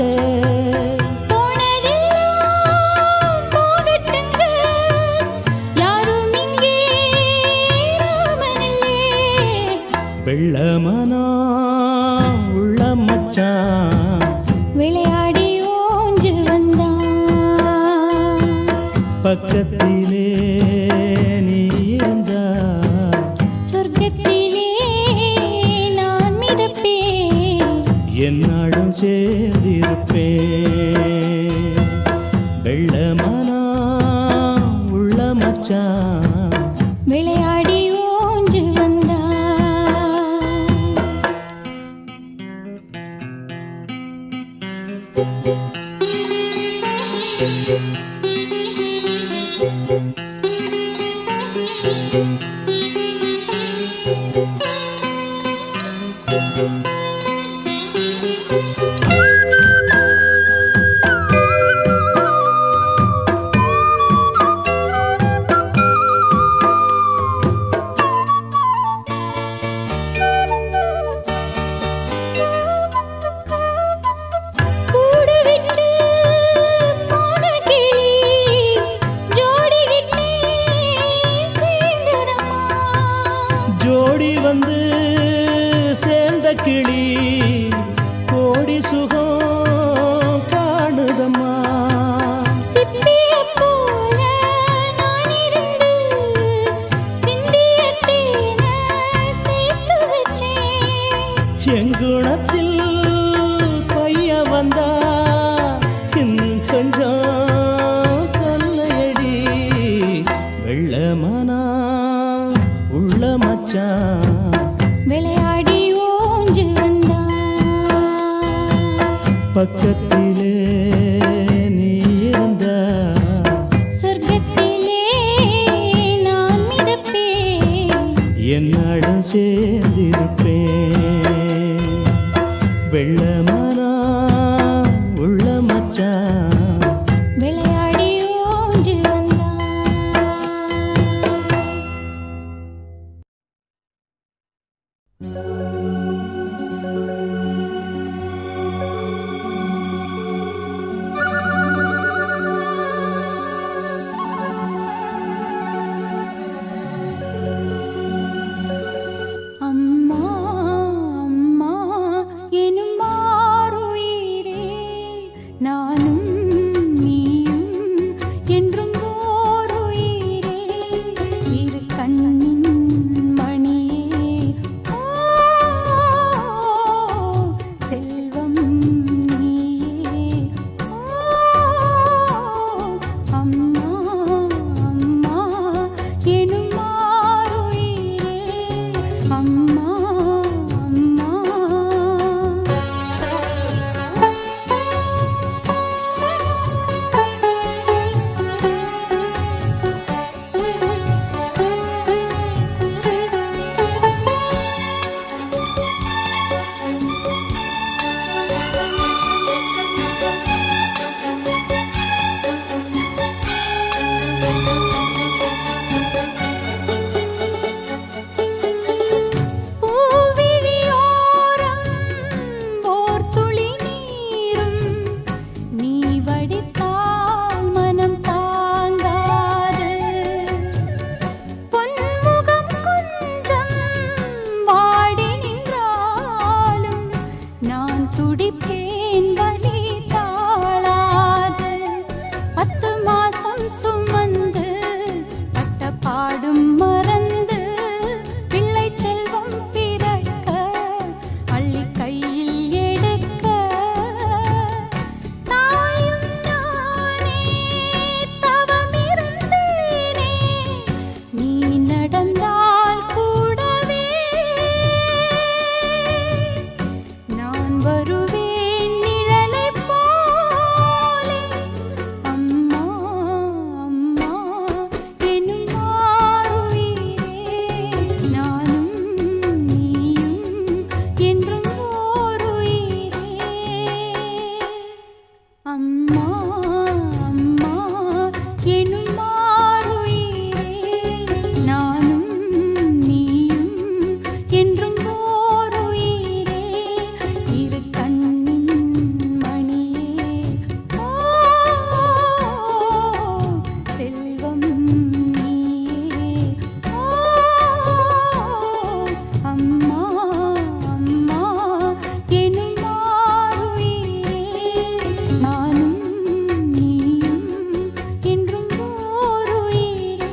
S1: போனதெல்லாம் போகட்டுங்க யாரும் இங்கே ராமனில்லே
S6: வெள்ளமனா உள்ள மச்சான்
S1: விளையாடி ஓஞ்சு வந்தான்
S6: பக்கத்திலே நீ இருந்தா
S1: சொர்க்கத்திலே நான் மிதப்பேன்
S6: என்னாடும் சேர்ந்திருப்பேன் வெள்ளமனா உள்ள மச்சான்
S1: விளையாடி ஓஞ்சு வந்தான் கூடு விட்டு போன கிளி ஜோடிகிட்டே சேர்ந்ததம்மா
S6: ஜோடி வந்து சேர்ந்த கிளி கோடி சுகம் காணுதம்மா
S1: சிப்பிய போல நான் இருந்து சிந்திய தேனை சேர்த்து வச்சேன்
S6: எங்குணத்தில் பைய வந்தா இன்னும் கொஞ்சம் தொல்லையடி வெள்ளமனா உள்ள மச்சான்
S1: விளையாடி ஓஞ்சு வந்தான்
S6: பக்கத்திலே நீ இருந்தா
S1: சொர்க்கத்திலே நான் மிதப்பேன்
S6: என்னடம் சேர்ந்திருப்பேன் வெள்ளமனா உள்ள மச்சான்
S1: விளையாடி ஓஞ்சு வந்தான் அம்மா அம்மா எனும் மாறுயிரே நானும் நீயும் என்றும் ஓருயிரே இரு கண்ணின் மணியே ஓ, செல்வம் நீயே ஓ, அம்மா அம்மா எனும் மாறுயிரே அம்மா அம்மா பூவிழியோரம் ஓர் துளி நீரும் நீ வடித்தால் மனம் தாங்காது பொன்முகம் கொஞ்சம் வாடி நின்றாலும் நான் துடிப்பேன் வலி தாழாது வருவேன் நிழலைப் போலே அம்மா அம்மா எனும் ஆருயிரே நானும் நீயும் என்றும் ஓருயிரே அம்மா அம்மா எனும் ஆருயிரே நானும் நீயும் என்றும் ஓருயிரே இரு கண்ணின் மணியே ஓ செல்வம் நீயே ஓ அம்மா அம்மா எனும் ஆருயிரே நானும் நீயும் என்றும் ஓருயிரே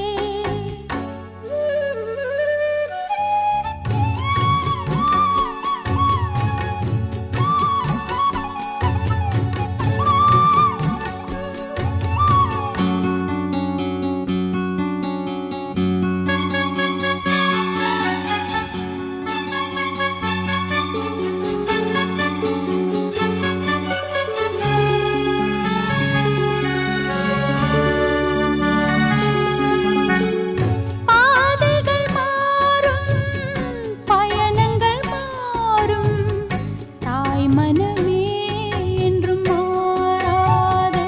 S1: பாதைகள் மாறும் பயணங்கள் மாறும் தாய் மனமே என்றும் மாறாது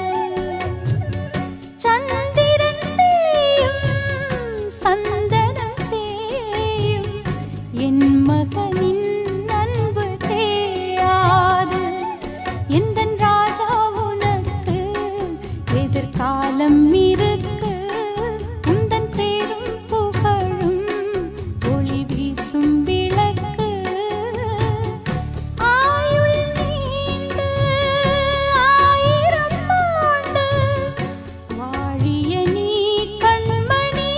S1: சந்திரன் தேயும் சந்தனம் தேயும் என் மகனின் அன்பு தேயாது எந்தன் ராஜா உனக்கு எதிர்காலம் இருக்கு உந்தன் பேரும் புகழும் ஒளி வீசும் விளக்கு ஆயுள் நீண்டு ஆயிரம் ஆண்டு வாழிய நீ கண்மணி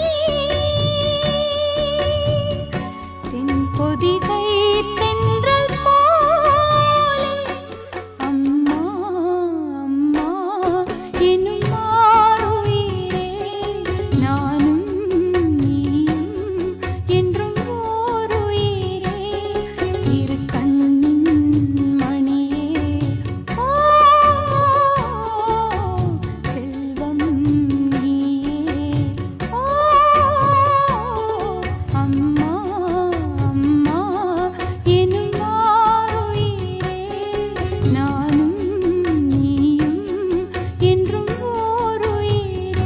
S1: தென் பொதிகை தென்றல் போலே அம்மா அம்மா எனும் ஆருயிரே நானும் நீயும் என்றும் ஓருயிரே இரு கண்ணின் மணியே ஓ செல்வம் நீயே ஓ அம்மா அம்மா எனும் ஆருயிரே நானும் நீயும் என்றும் ஓருயிரே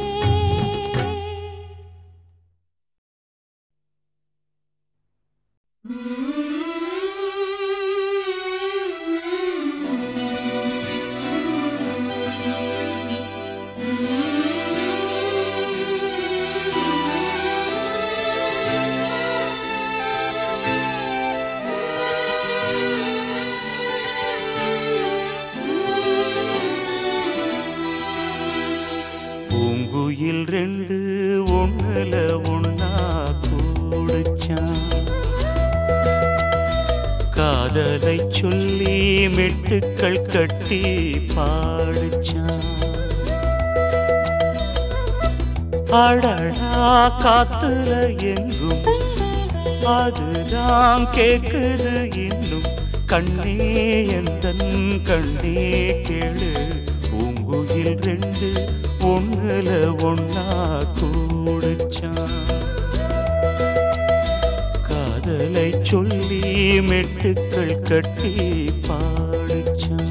S2: பூங்குயில் ரெண்டு ஒண்ணுல ஒன்னா கூடுச்சான் காதலை சொல்லி மெட்டுக்கள் கட்டி பாடுச்சான் அடடா காத்துல எங்கும் அதுதான் கேக்குது இன்னும் கண்ணே எந்தன் கண்ணே கேளு பூங்குயில் ரெண்டு ஒண்ணுல ஒன்னா கூடுச்சான் காதலை சொல்லி மெட்டுக்கள் கட்டி பாடுச்சான்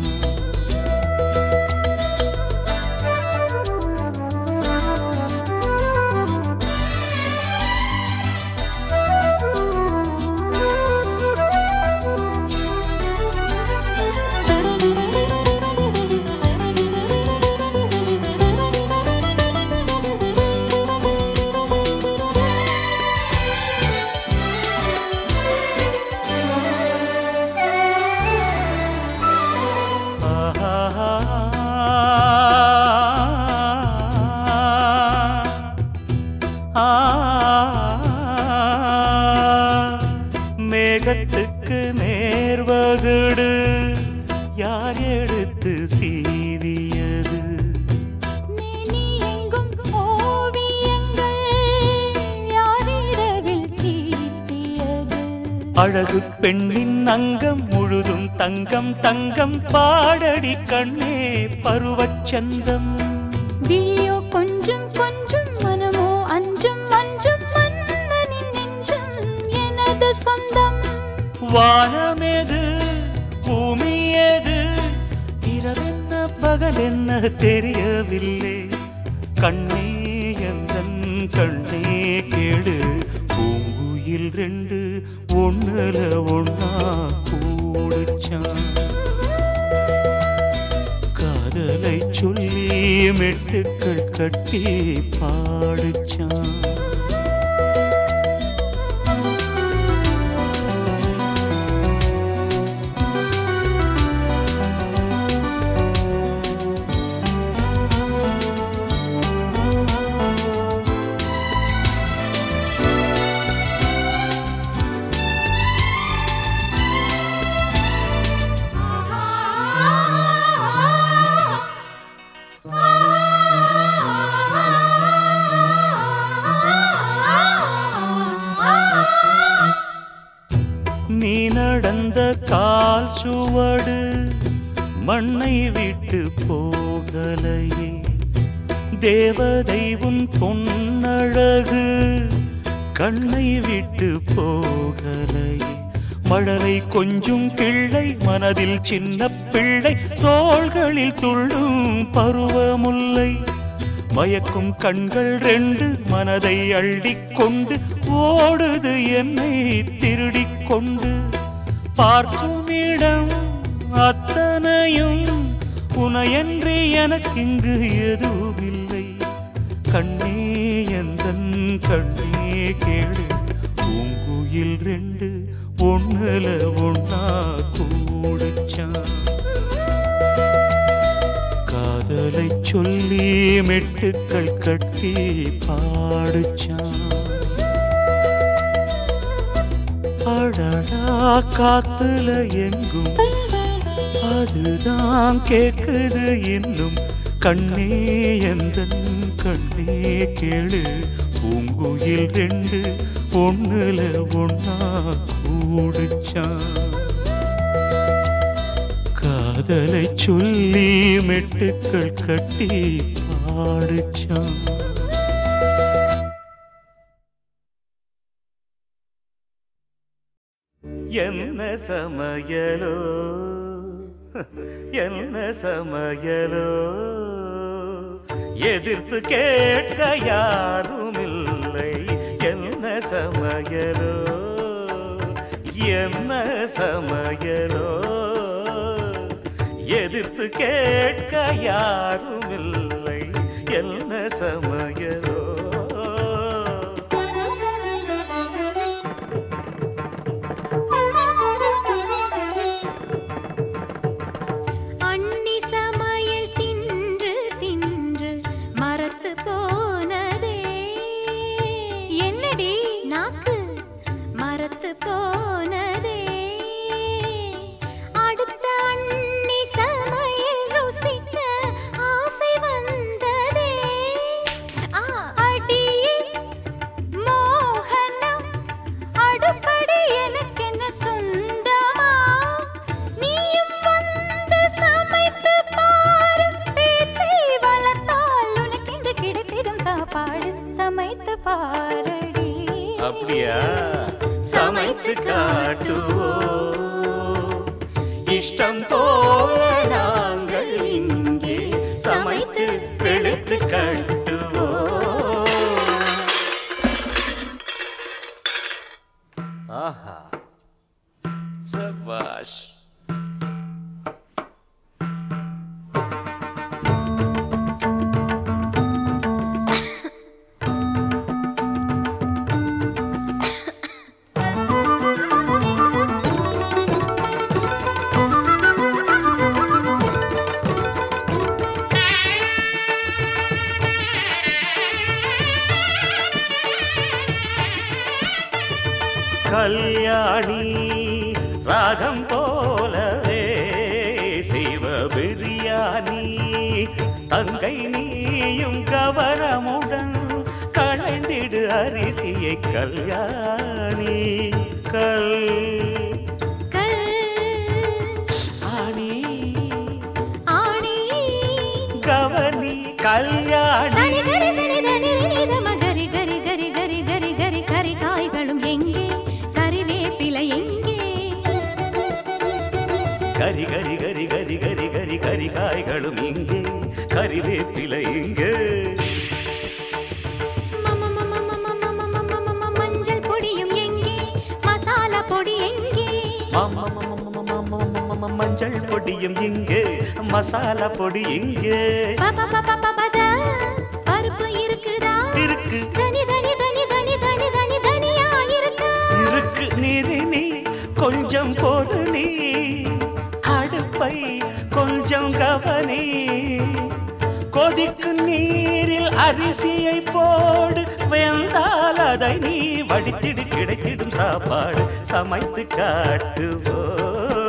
S2: மேகத்துக்கு நேர்வகுடு யார் எடுத்து சீவியது
S1: மேனி எங்கும் ஓவியங்கள் யாரிரவில் தீட்டியது
S2: அழகு பெண்ணின் அங்கம் முழு பொழுதும் தங்கம் தங்கம் பாடடி கண்ணே பருவச்சந்தம்
S1: விழியோ கொஞ்சம் கொஞ்சம் மனமோ அஞ்சும் அஞ்சும் மன்னனின் நெஞ்சம் எனது சொந்தம்
S2: வானமேது பூமியேது இரவென்ன பகல் என்ன தெரியவில்லை கண்ணே எந்தன் கண்ணே கேடு பூங்குயில் ரெண்டு ஒண்ணுல ஒண்ணா கூடுச்சான் காதலை சொல்லி மெட்டுக்கள் கட்டி பாடுச்சான் நீ நடந்த கால் சுவடு மண்ணை விட்டு போகலையே தேவதை உன் பொன்னழகு கண்ணை விட்டு போகலையே மழலை கொஞ்சும் கிள்ளை மனதில் சின்ன பிள்ளை தோள்களில் துள்ளும் பருவமுல்லை மயக்கும் கண்கள் ரெண்டு மனதை அள்ளிக் கொண்டு ஓடுது என்னை திருடிக் கொண்டு பார்க்கும் இடம் அத்தனையும் உனையன்றி எனக்கிங்கு எதுவுமில்லை கண்ணே எந்தன் கண்ணே கேடு பூங்குயில் ரெண்டு ஒண்ணுல ஒண்ணா கூடுச்சான் காதலை சொல்லி மெட்டுக்கள் கட்டி பாடுச்சான் அடடா காத்துல எங்கும் அதுதான் கேக்குது இன்னும் கண்ணே எந்தன் கண்ணே கேளு பூங்குயில் ரெண்டு ஒண்ணுல ஒண்ணா கூடுச்சான் காதலை சொல்லி மெட்டுக்கள் கட்டி பாடுச்சான் என்ன சமையலோ என்ன சமையலோ எதிர்த்து கேட்க யாரும் இல்லை என்ன சமையலோ என்ன சமையலோ எதிர்த்து கேட்க யாரும் இல்லை என்ன சமையலோ
S1: அண்ணி சமையல் தின்று தின்று மரத்து போனதே என்னடி நாக்கு மரத்து போனதே அடுத்த அண்ணி சமையல் ருசிக்க ஆசை வந்ததே ஆ, அடியே மோகனம் அடுப்படி எனக்கென்ன சொந்தமா நீயும் வந்து சமைத்து பாரு பேச்சை வளர்த்தால் உனக்கென்று கிடைத்திடும் சாப்பாடு சமைத்து பாரடி
S2: அப்படியா சமைத்து காட்டுவோ இஷ்டம் போல நாங்கள் இங்கே சமைத்து வெளுத்து கட்டுவோ ஆஹா சபாஷ் கல்யாணி ராகம் போலவே சிவ பிரியாணி தங்கை நீயும் கவனமுடன் களைந்திடு அரிசியை கல்யாணி கல்
S1: கல்
S2: கல்யாணி
S1: சனி கரி சனி தனி நித மகரி கரி கரி கரி கரி கரி கரி காய்களும் எங்கே கறிவேப்பிலை எங்கே
S2: கரி கரி கரி கரி கரி கரி கரி காய்களும் இங்கே கறிவேப்பிலை இங்கே
S1: மம மம மம மம மம மம மஞ்சள் பொடியும் எங்கே மசாலா பொடி எங்கே
S2: மாமா, மாமா, மாமா, மாமா, மாமா, மஞ்சள் பொடியும் இங்கே மசாலா பொடி இங்கே
S1: பப பப பபத பருப்பு இருக்குதா
S2: இருக்கு
S1: தனி தனி தனி தனி தனி தனி தனியா இருக்கா
S2: இருக்கு நீரி நீ கொஞ்சம் போது நீ அடுப்பை கொஞ்சம் கவனி கொதிக்கும் நீரில் அரிசியை போடு வெந்தால் அதை நீ வடித்திடு கிடைத்திடும் சாப்பாடு சமைத்து காட்டுவோம்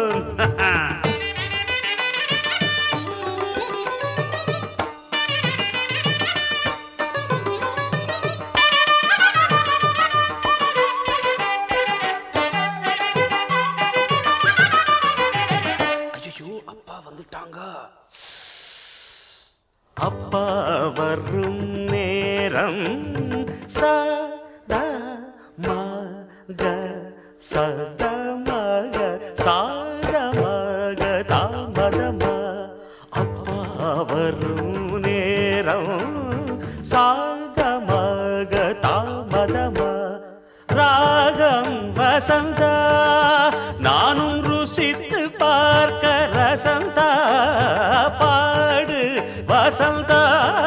S2: அப்பா வரும் நேரம் சத மக சத மக சார மக தாமதமா அப்பா வரும் நேரம் சாத மக தாமதமா ராகம் வசந்தா நானும் ருசித்து பார்க்க ரசந்தா பாடு வசந்தா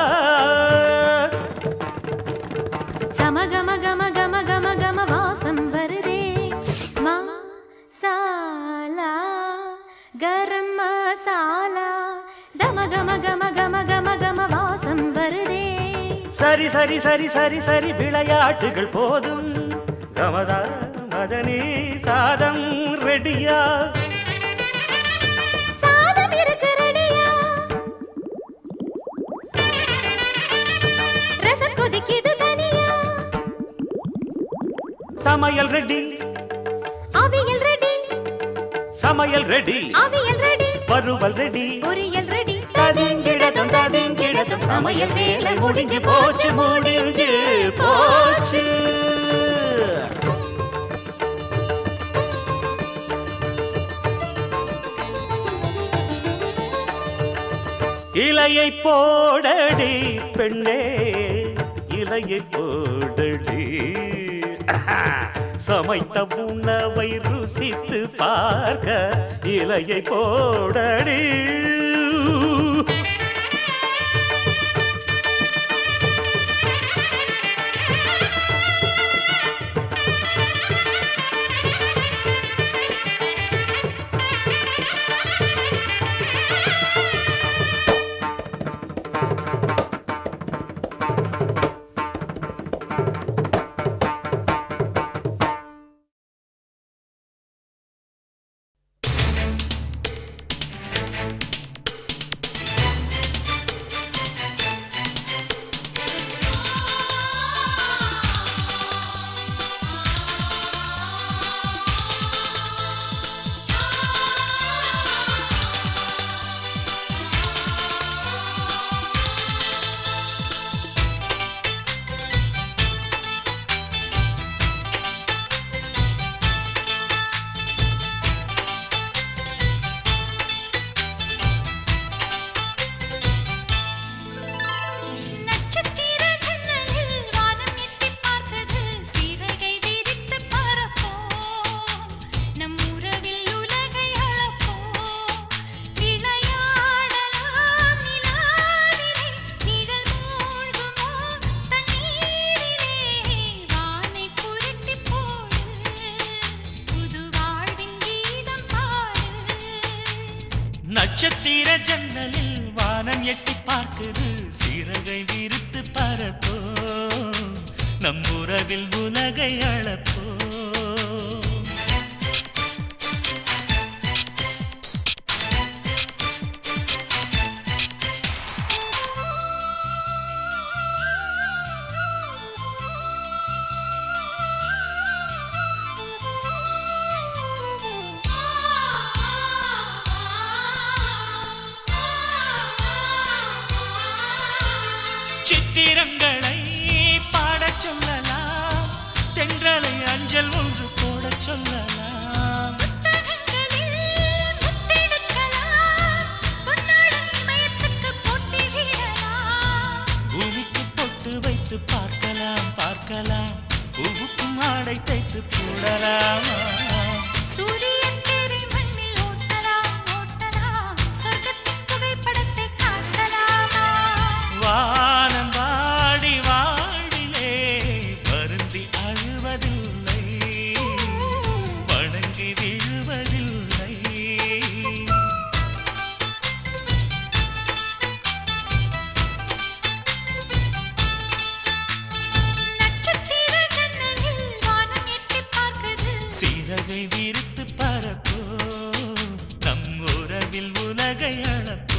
S1: சமகம கம கம கம கம வாசம் வருதே மசாலா கரம் மசாலா கம கம கம கம கம கம வாசம் வருதே
S2: சரி சரி சரி சரி சரி விளையாட்டுகள் போதும் கமதா மதனி சாதம் ரெடியா
S1: சாதம் இருக்கு ரெடியா ரசம் கொதிக்குது தனியா
S2: சமையல் ரெடி
S1: அவியல் ரெடி
S2: சமையல் ரெடி
S1: அவியல் ரெடி
S2: வறுவல் ரெடி
S1: பொரியல் ரெடி
S2: ததிங்கிடதும் ததிங்கிடதும் சமையல் வேலை முடிஞ்சு போச்சு முடிஞ்சு போச்சு இலையை போடடி பெண்ணே இலையை போடடி சமைத்த உணவை ருசித்து பார்க்க இலையை போடடி
S4: நட்சத்திர ஜன்னலில் வானம் எட்டிப் பார்க்குது சீரகை விரித்து பரப்போம் நம் உறவில் உலகை அளப்போம் விளையாடலாம் நிலாவிலே நிழல் மூழ்குமோ தண்ணீரிலே வானை புரட்டி போடு புது வாழ்வின் கீதம் பாடு
S2: நட்சத்திர ஜன்னலில் வானம் எட்டி பார்க்குது சிறகை விரித்து பரப்போ நம் உறவில் உலகை அளப்போ
S4: ஆ
S7: சொல்லலாம்
S4: புத்தகங்களில் முத்தெடுக்கலாம் பொன்னாடை மயத்துக்கு போட்டி விடலாம்
S7: பூமிக்கு பொட்டு வைத்து பார்க்கலாம் பார்க்கலாம் பூவுக்கும் ஆடை தைத்து போடலாமா
S4: சூரியன் தேரை மண்ணில் ஓட்டலாம் ஓட்டலாம் சொர்க்கத்தின் புகைப்படத்தை காட்டலாமா
S7: வானம் வாடி வாழ்விலே வருந்தி அழுவதில்லை வணங்கி விழுவதில்லை
S4: நட்சத்திர ஜன்னலில் வானம் எட்டிப் பார்க்குது
S7: சிறகை விரித்து பரப்போ நம் உறவில் உலகை அளப்போ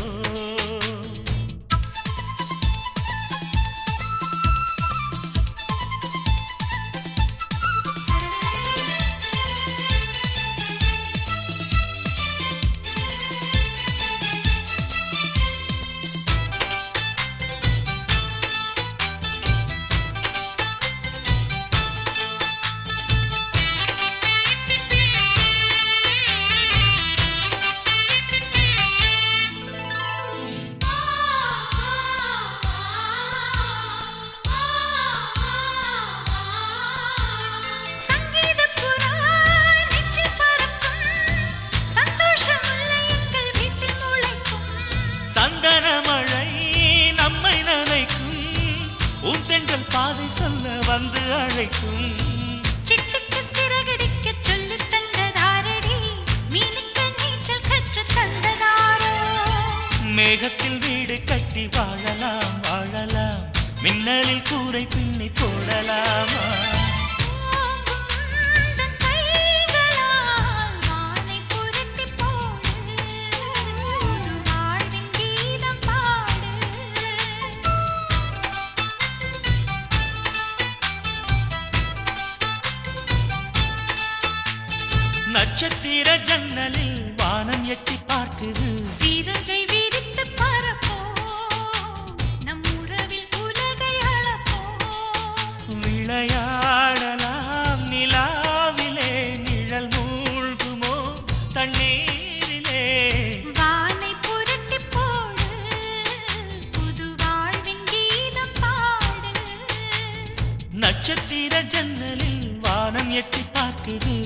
S4: சங்கீதப் புறா நெஞ்சில் பறக்கும் சந்தோஷம் முல்லை எங்கள் வீட்டில் முளைக்கும்
S7: சந்தன மழை நம்மை நனைக்கும் உந்தென்றல் பாதை சொல்ல வந்து அழைக்கும்
S4: சிட்டுக்கு சிறகடிக்கச் சொல்லித் தந்ததாரடி மீனுக்கு நீச்சல் கற்றுத் தந்ததாரோ
S7: மேகத்தில் வீடு கட்டி வாழலாம் வாழலாம் மின்னலில் கூரை பின்னி போடலாமா
S4: ஓங்கும் தன் கைகளால் வானை புரட்டிப் போடு புது வாழ்வின் கீதம் பாடு
S7: நட்சத்திர ஜன்னலில் வானம் எட்டி பார்க்குது
S4: சிறகை விரித்து பறப்போம் நம் உறவில் உலகை அளப்போம்
S7: விளையாடலாம் நிலாவிலே நிழல் மூழ்குமோ தண்ணீரிலே
S4: வானை புரட்டிப் போடு புது வாழ்வின் கீதம் பாடு
S7: நட்சத்திர ஜன்னலில் வானம் எட்டி பார்க்குது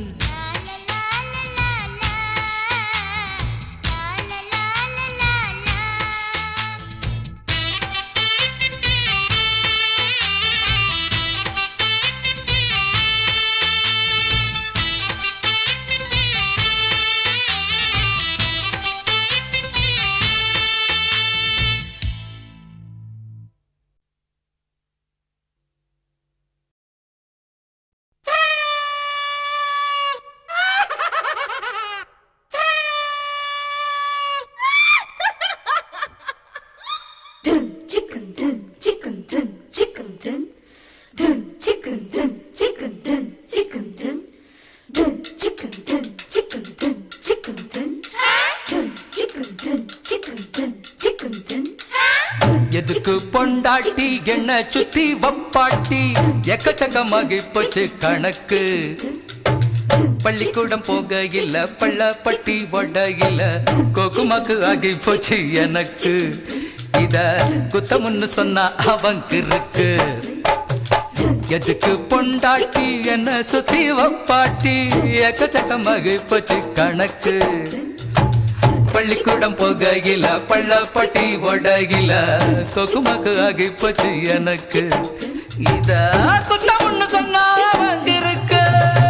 S8: dun chicken dun chicken dun chicken dun dun chicken dun chicken dun chicken dun dun chicken dun chicken dun chicken dun dun chicken dun chicken dun chicken dun
S3: எதுக்கு பொண்டாட்டி என்ன சுத்தி வப்பாட்டி எக்கச்சக்கமாகி போச்சு கணக்கு பள்ளிக்கூடம் போக இல்ல பள்ளப்பட்டி ஒட இல்ல கோகுமாக்கு ஆகி போச்சு எனக்கு இத குத்தமுன்னு சொன்னா அவங்க இருக்கு எதுக்கு பொண்டாட்டி என்ன சுத்தி வப்பாட்டி எக்கச்சக்கமாகி போச்சு கணக்கு பள்ளிக்கூடம் போகையில பள்ளப்பட்டி ஒடகில கொக்குமக்கு ஆகி போச்சு எனக்கு இத குத்தமுன்னு சொன்னா வந்திருக்கு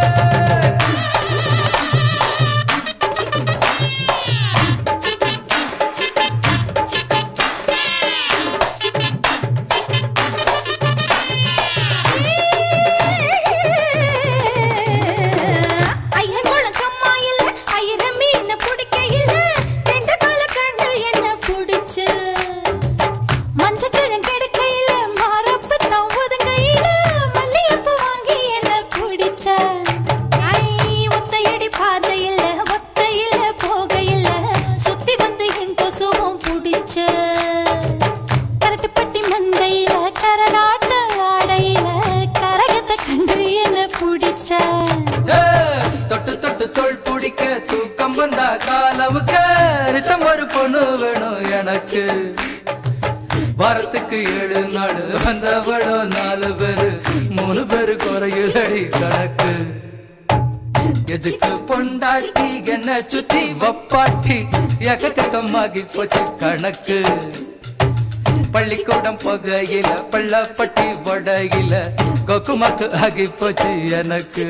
S1: ஐயன் குழக்கம்மா இல்ல ஐயர மீன பிடிக்க இல்ல ரெண்டு கால கண்டு என்ன பிடிச்சு மஞ்சக்கிழங்கு கெடுக்கையில மாறப்பு தான் ஒதுங்கையில மல்லிகைப்பூ வாங்கி என்ன பிடிச்ச
S9: காலவுக்க ரிசம் ஒரு பொண்ணு வேணும் எனக்கு வாரத்துக்கு ஏழு நாள் வந்தவளோ நாலு பேரு மூணு பேரு குறையுதடி கணக்கு எதுக்கு பொண்டாட்டி என்ன சுத்தி வப்பாட்டி எக்கச்சக்கமாகி போச்சு கணக்கு பள்ளிக்கூடம் போகையில பள்ளப்பட்டி வடையில கொக்குமாக்கு ஆகி போச்சு எனக்கு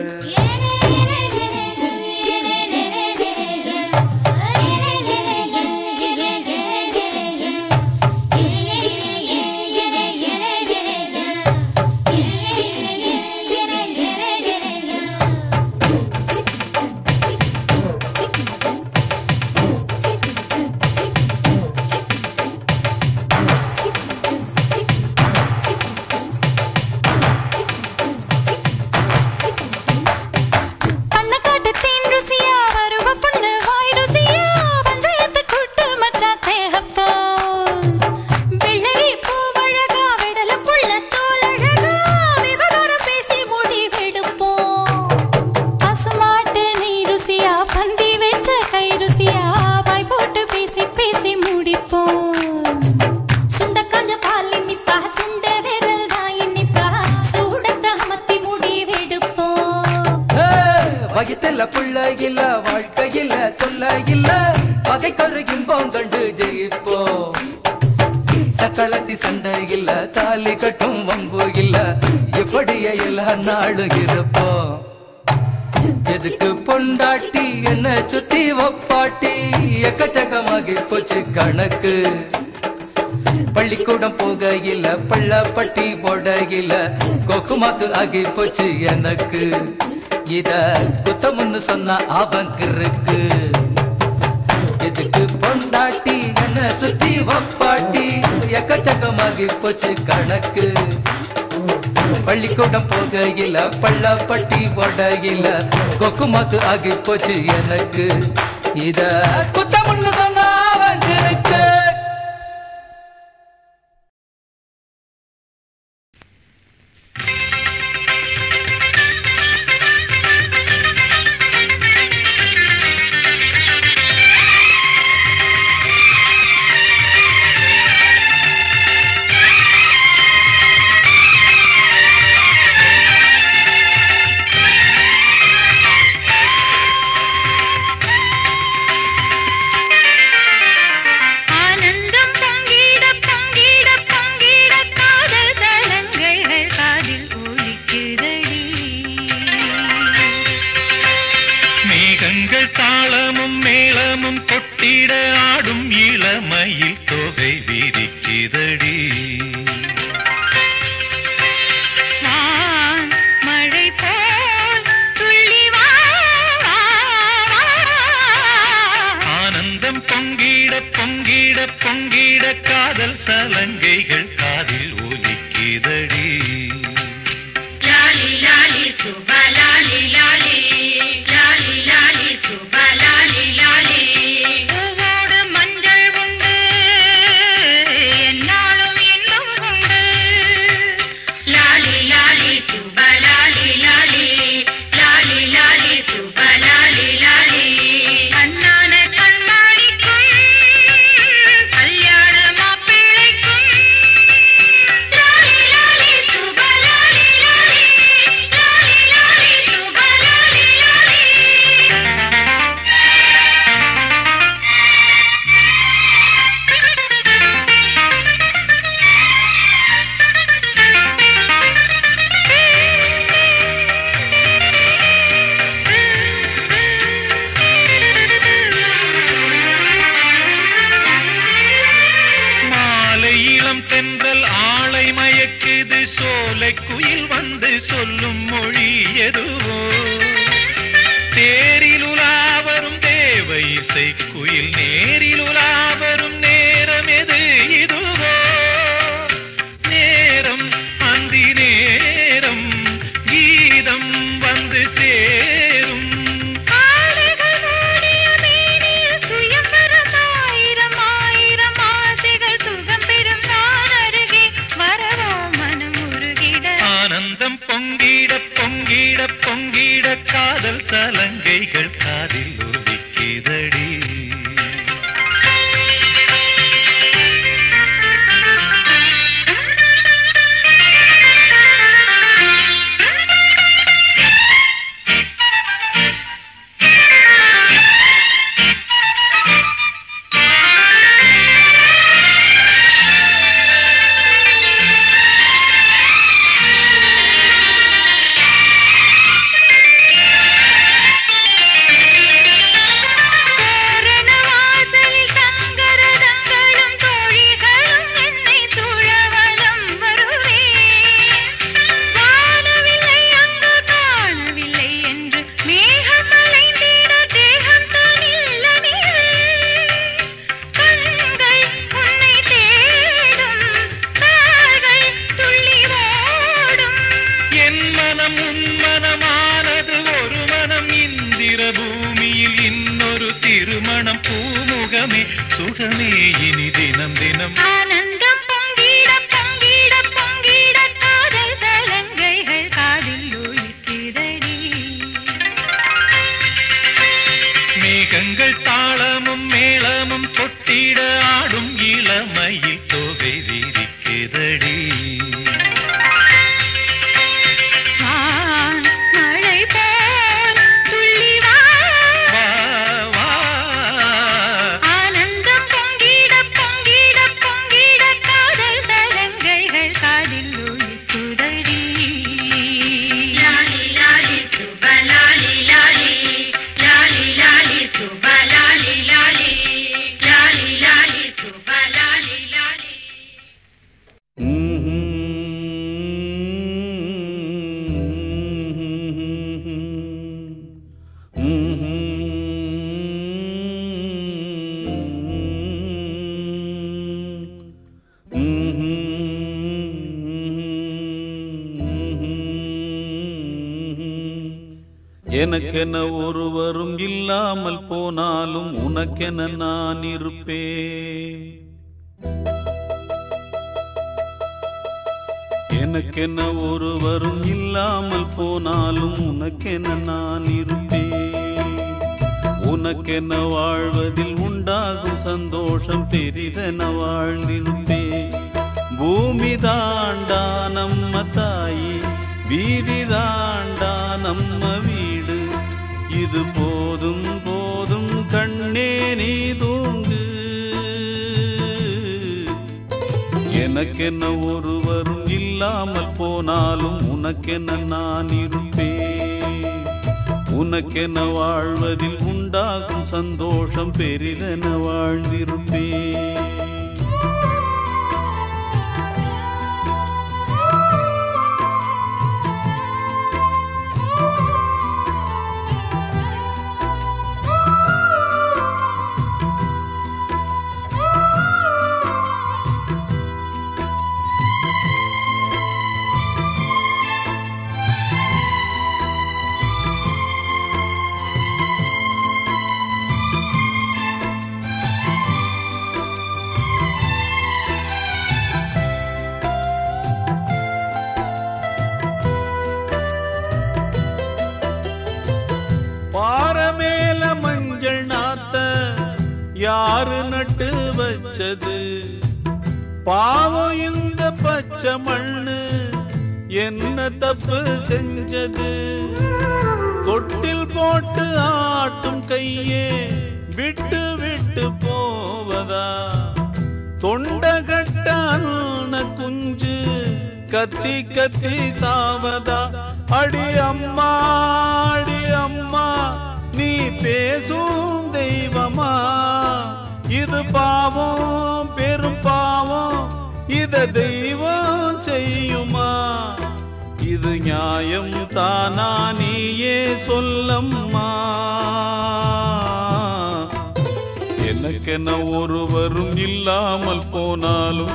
S1: பண்ண காட்டு தேன் ருசியா வருவ பொண்ணு வாய் ருசியா பஞ்சாயத்து கூட்டு மச்சா தேகப்போ வெள்ளரி பூவழகா விடல புள்ள தோலழகா விவகாரம் பேசி முடிவெடுப்போம் பசுமாட்டு நீ ருசியா பந்தி வச்ச கை ருசியா வாய் போட்டு பேசி பேசி முடிப்போம் சுண்ட காஞ்ச பால் இனிப்பா சுண்ட விரல் தான் இனிப்பா சூடத்தை அமர்த்தி முடிவெடுப்போம்
S9: வகித்தல புள்ள இல்ல வாழ்க்கையில தொல்ல இல்ல பகைக்கொரு இன்பம் கண்டு ஜெயிப்போம் சக்களத்தி சண்டை இல்ல தாலி கட்டும் வம்பு இல்ல இப்படியே எல்லா நாளும் இருப்போம் எதுக்கு பொண்டாட்டி என்ன சுத்தி வப்பாட்டி எக்கச்சக்கமாகி போச்சு கணக்கு பள்ளிக்கூடம் போகையில பள்ளப்பட்டி போடையில கொக்குமாக்கு ஆகி போச்சு எனக்கு இத குத்தமுன்னு சொன்ன அவங்க இருக்கு எதுக்கு பொண்டாட்டி என்ன சுத்தி வப்பாட்டி எக்கச்சக்கமாகி போச்சு கணக்கு பள்ளிக்கூடம் போகையில பள்ளப்பட்டி போடையில கொக்குமாக்கு ஆகி போச்சு எனக்கு இத குத்தமுன்னு சொன்ன அவங்க இருக்கு
S1: ஆனந்தம் பங்கிட பங்கிட பங்கிட காதல் தலங்கள் காதில் ஒலிக்குதடி
S3: மேகங்கள் தாளமும் மேளமும் கொட்டிட ஆடும் இளமையில் தொகை விரிக்குதடி
S1: வான் மழை போல் துள்ளி வா வா, வா.
S3: ஆனந்தம் பொங்கிட பொங்கிட பொங்கிட காதல் சலங்கைகள் காதில் ஒலிக்குதடி
S4: லாலி லாலி சுப லாலி லாலி லாலி லாலி சுப லாலி லாலி
S1: பூவோடு மஞ்சள் உண்டு என்னாலும் இன்னும் உண்டு
S4: லாலி லாலி சுப லாலி லாலி லாலி லாலி சுப லாலி லாலி
S1: கண்ணான கண்மணிக்கும் கல்யாண மாப்பிள்ளைக்கும்
S4: லாலி லாலி சுப லாலி லாலி லாலி லாலி சுப லாலி லாலி
S3: மாலை இளம் தென்றல் ஆளை மயக்குது சோலை குயில் வந்து சொல்லும் மொழி எதுவோ தேரில் உலாவரும் தேவ இசை குயில் நேரில் உலாவரும் நேரம் எது இதுவோ நேரம் அந்தி நேரம் கீதம் வந்து சேரும்
S1: ஆடைகள் மூடிய மேனியில் சுயம்பரம் ஆயிரம் ஆயிரம் ஆசைகள் சுகம் பெறும் நான் அருகே வரவோ மனம் உருகிட
S3: ஆனந்தம் பொங்கிட பொங்கிட பொங்கிட காதல் சலங்கைகள் காதில் ஒலிக்குதடி மணம் பூமுகமே சுகமே இனி தினம் தினம்
S1: ஆனந்தம் பொங்கிட பொங்கிட பொங்கிட காதல் சலங்கைகள் காதில் ஒலிக்கிறடி
S3: மேகங்கள் தாளமும் மேளமும் கொட்டிட ஆடும் இளமையில் தொகை விரிக்குதடி
S1: வான் மழை போல் துள்ளி வா
S3: வா வா
S1: ஆனந்தம் பொங்கிட பொங்கிட பொங்கிட காதல் சலங்கைகள் காதில் ஒலிக்குதடி
S4: லாலி லாலி சுப லாலி லாலி லாலி லாலி சுப லாலி லாலி லாலி லாலி சுப லாலி லாலி
S10: எனக்கென ஒருவரும் இல்லாமல் போனாலும் உனக்கென நான் இருப்பேன் எனக்கென ஒருவரும் இல்லாமல் போனாலும் உனக்கென நான் இருப்பேன் உனக்கென வாழ்வதில் உண்டாகும் சந்தோஷம் பெரிதென வாழ்ந்திருப்பேன் பூமி தாண்டா நம்ம தாயி வீதி தாண்டா நம்ம வீடு இது போதும் போதும் கண்ணே நீ தூங்கு எனக்கென்ன ஒருவரும் இல்லாமல் போனாலும் உனக்கென்ன நான் இருப்பேன் உனக்கென வாழ்வதில் உண்டாகும் சந்தோஷம் பெரிதென வாழ்ந்திருப்பேன் பாறை மேல மஞ்சள் நாத்த யாரு நட்டு வச்சது பாவம் இந்த பச்சை மண்ணு என்ன தப்பு செஞ்சது தொட்டில் போட்டு ஆட்டும் கையே விட்டு விட்டு போவதா தொண்டகட்ட அண்ண குஞ்சு கத்தி கத்தி சாவதா அடி அம்மா அடி அம்மா நீ பேசும் தெய்வமா இது பாவம் பெரும் பாவம் இத தெய்வம் செய்யுமா இது நியாயம் தானா நீயே சொல்லம்மா எனக்கென ஒருவரும் இல்லாமல் போனாலும்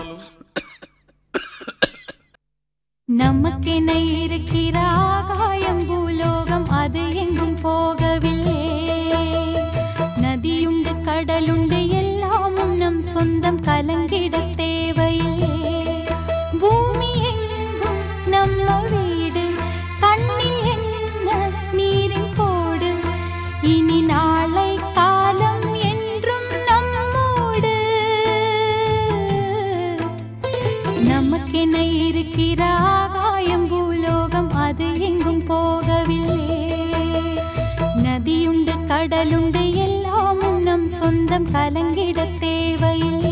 S1: நமக்கென இருக்கிற ஆகாயம் பூலோகம் அது எங்கும் போகவில்லை நதியுண்டு கடலுண்டு எல்லாமும் நம் சொந்தம் கலங்கிட தேவையில்லை பூமி எங்கும் நம்ம வீடு கண்ணில் என்ன நீரின் போடு இனி நாளை காலம் என்றும் நம்மோடு நமக்கென இருக்கிற ஆகாயம் பூலோகம் அது எங்கும் போகவில்லை நதியுண்டு கடலுண்டு எல்லாமும் நம் சொந்தம் கலங்கிட தேவையில்லை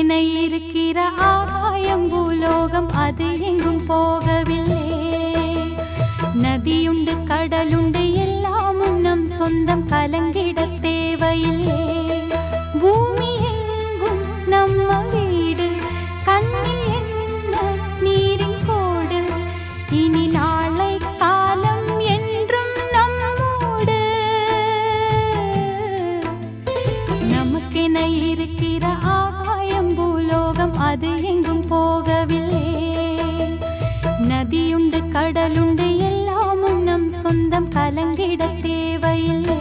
S1: நமக்கென இருக்கிற ஆகாயம் பூலோகம் அது எங்கும் போகவில்லை நதியுண்டு கடலுண்டு எல்லாமும் நம் சொந்தம் கலங்கிட தேவையில்லை பூமி எங்கும் நம்ம வீடு கண்ணில் என்ன நீரின் கோடு இனி நாளை காலம் என்றும் நம்மோடு நமக்கென இருக்கிற ஆகாயம் பூலோகம் அது எங்கும் போகவில்லை நதியுண்டு கடலுண்டு எல்லாமும் நம் சொந்தம் கலங்கிட தேவையில்லை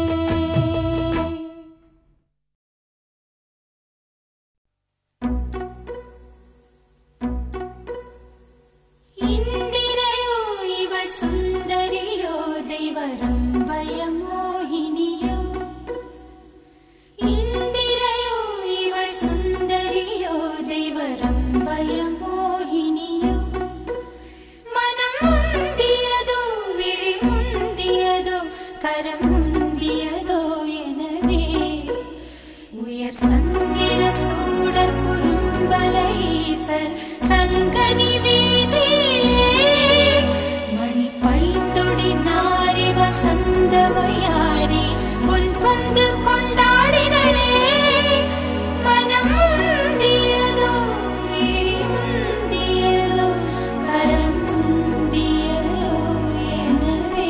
S8: இந்திரையோ இவள் சுந்தரியோ தெய்வரம்பய மோகினியோ இந்திரையோ இவள் சுந்தரியோ தெய்வரம்பய மோகினியோ மனம் முந்தியதோ விழி முந்தியதோ கரம் முந்தியதோ எனவே உயர் சந்திர சூடர் குறும்பலைசர் சங்கனி வீதியிலே மணி பைந்தொடி நாரி வசந்தவையாடி பொன் பந்து கொண்டாடினளே மனம் முந்தியதோ விழி முந்தியதோ கரம் முந்தியதோ எனவே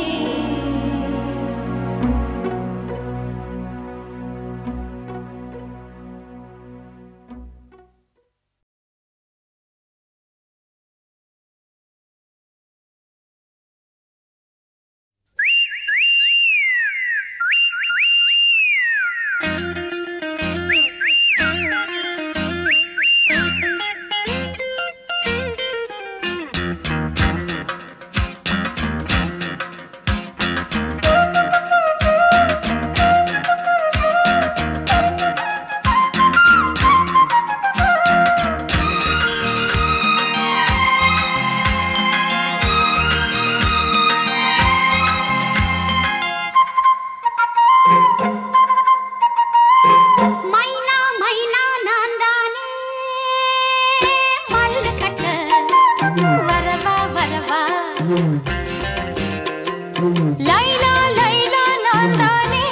S1: மைனா மைனா நான் தானே மல்லு கட்ட வரவா வரவா லைலா லைலா நான் தானே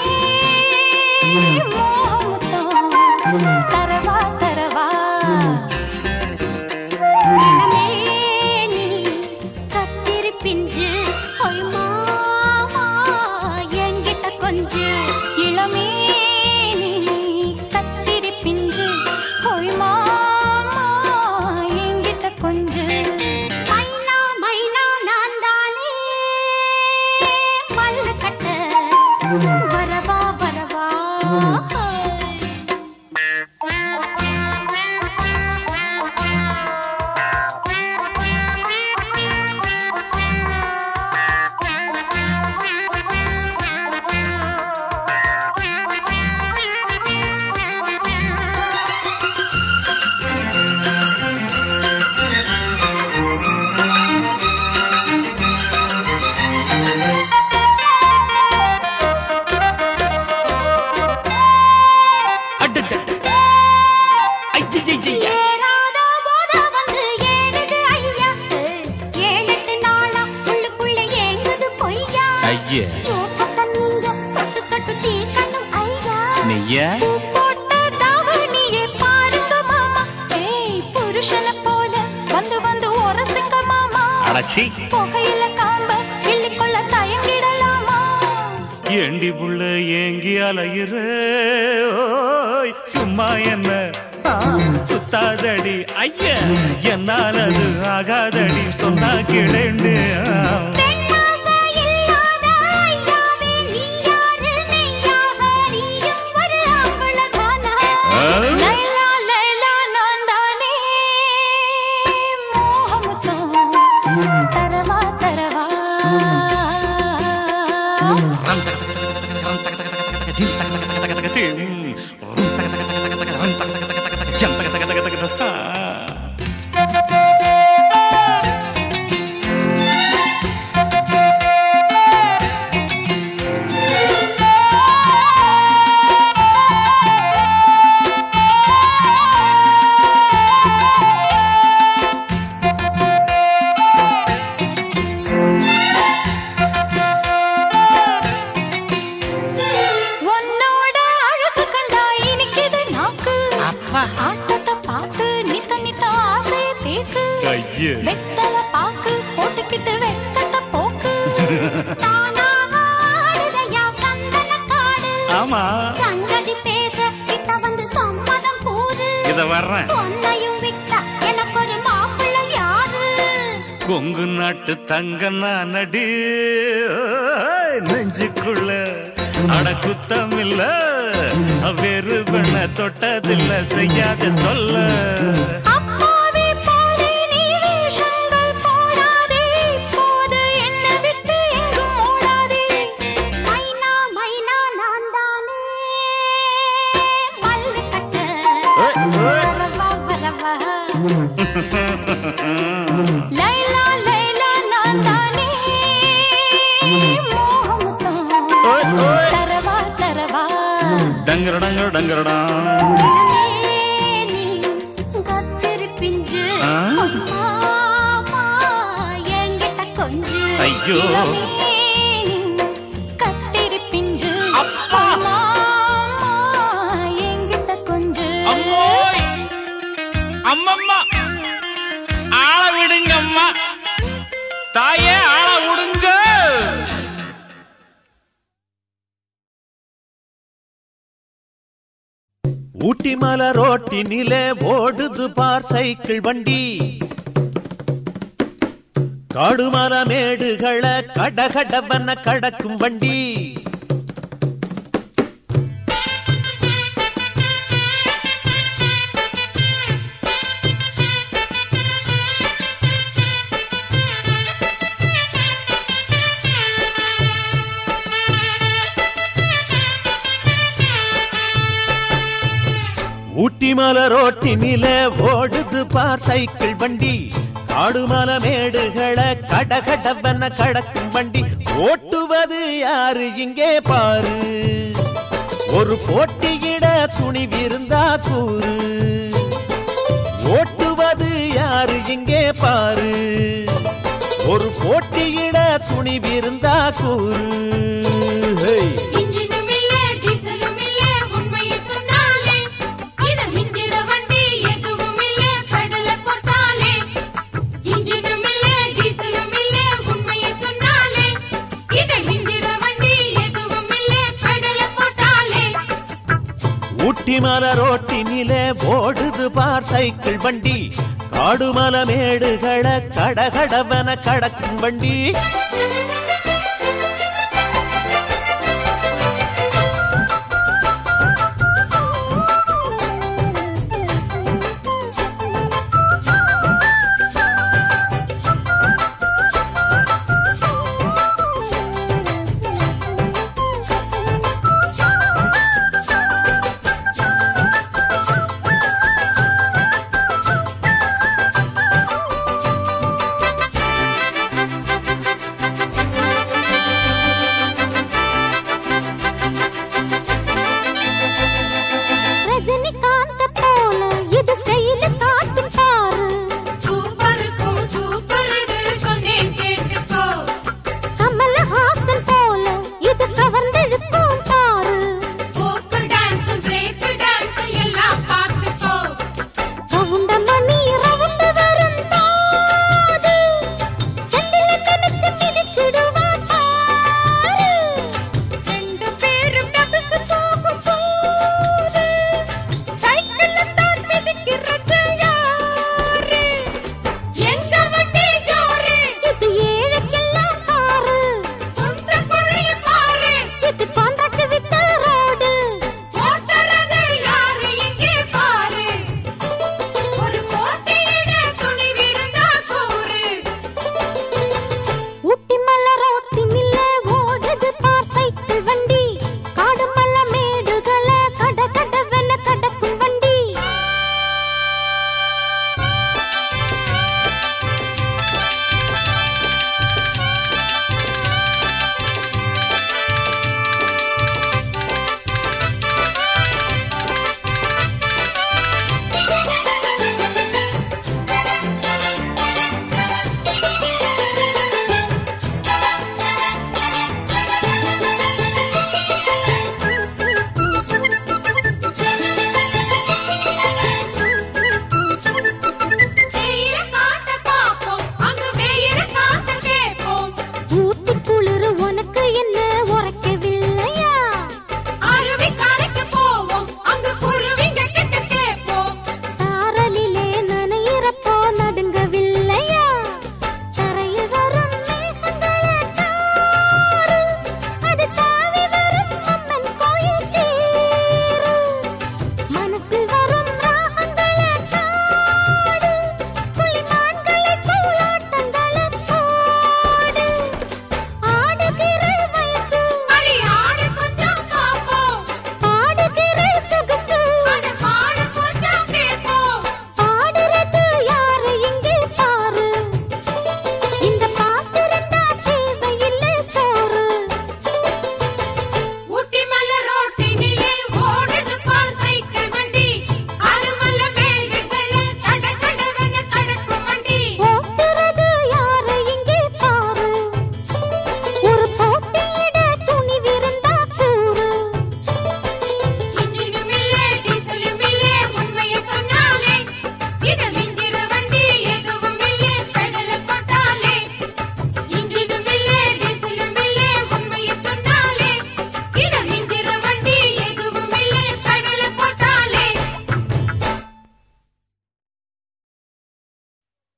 S1: மோகமுத்தம் தரவா தரவா இளமேனி கத்திரி பிஞ்சு ஒய் மாமா என்கிட்ட கொஞ்சு இளமேனி கத்திரி பிஞ்சு ஒய் மாமா என்கிட்ட கொஞ்சு மைனா மைனா நான் தானே மல்லு கட்ட வரவா வரவா ஏறாத போத வந்து ஏறுது ஐயா ஏழெட்டு நாளா உள்ளுக்குள்ள ஏங்குது பொய்யா
S2: ஐயே
S1: கேட்க நீங்க தொட்டு தொட்டு தீக்கணும் ஐயா
S2: நெய்யா
S1: பூ போட்ட தாவணியே பாருங்க மாமா ஏய் புருஷனை போல வந்து வந்து உரசுங்க மாமா
S2: அடச்சி
S1: புகையில காம்ப கிள்ளிக்கொள்ள தயங்கிடலாமா
S2: ஏண்டி புள்ள ஏங்கி அலையிற ஓய் சும்மா என்ன ஆ, சுத்தாதடி ஐயா என்னால் அது ஆகாதடி சொன்னா கிளண்டு
S1: பெண்ணாசை இல்லாத ஐயாவே நீ யாரு மெய்யாக நீயும் ஒரு ஆம்பளதானா
S2: ஆ?
S1: லைலா லைலா நான் தானே மோகமுத்தம் தரவா தரவா
S2: ஆ
S1: ஆட்டத்தை பார்த்து நித்த நித்த ஆசைய தேக்கு
S2: ஐயே
S1: வெத்தல பாக்கு போட்டுக்கிட்டு வெத்தத்தை போக்கு தானா ஆடுதையா சந்தன காடு
S2: ஆமா
S1: சங்கதி பேச கிட்ட வந்து சம்மதம் கூறு
S2: இத வர்றேன்
S1: பொன்னையும் விட்டா எனக்கு ஒரு மாப்பிள்ளை யாரு
S2: கொங்கு நாட்டு தங்க நடி நெஞ்சுக்குள்ள அட குத்தம் இல்ல வேறு பெண்ண தொட்டதில்ல செய்யாத தொல்ல
S1: அப்பாவி போலே நீ வேஷங்கள் போடாதே இப்போது என்னை விட்டு எங்கும் ஓடாதே மைனா மைனா நான் தானே மல்லு கட்ட வரவா வரவா லைலா லைலா நான் தானே மோகமுத்தம் தரவா தரவா
S2: டங்கர டங்கர டங்கரடா
S1: நீ கத்திரி பிஞ்சு
S2: ஆ?
S1: மாமா என்கிட்ட கொஞ்சு
S2: ஐயோ.
S1: இளமே கத்திரி பிஞ்சு மாமா என்கிட்ட கொஞ்சு
S11: அம்மோய் அம்மம்மா ஆள விடுங்க அம்மா தாயே ஆள விடுங்க
S6: ஊட்டி மலை ரோட்டினிலே ஓடுது பார் சைக்கிள் வண்டி காடுமல மேடுகளை கடகடவன கடக்கும் வண்டி ஊட்டி மலை ரோட்டினிலே ஓடுது பார் சைக்கிள் வண்டி காடுமல மேடுகளை கடகடவன கடக்கும் வண்டி ஓட்டுவது யாரு இங்கே பாரு ஒரு போட்டியிட துணிவிருந்தா கூறு ஓட்டுவது யாரு இங்கே பாரு ஒரு போட்டியிட துணிவிருந்தா கூறு ஹேய்.
S4: இன்ஜினும் இல்ல, டீசலும் இல்ல, உண்மையை சொன்னாலே. இத மிஞ்சிற வண்டி எதுவும் இல்ல, பெடலை போட்டாலே. இன்ஜினும் இல்ல, டீசலும் இல்ல, உண்மையை சொன்னாலே. இத மிஞ்சிற வண்டி எதுவும் இல்ல, பெடலை போட்டாலே.
S6: ஊட்டி மல ரோட்டினிலே ஓடுது பார் சைக்கிள் வண்டி காடுமல மேடுகளை கடகடவன கடக்கும் வண்டி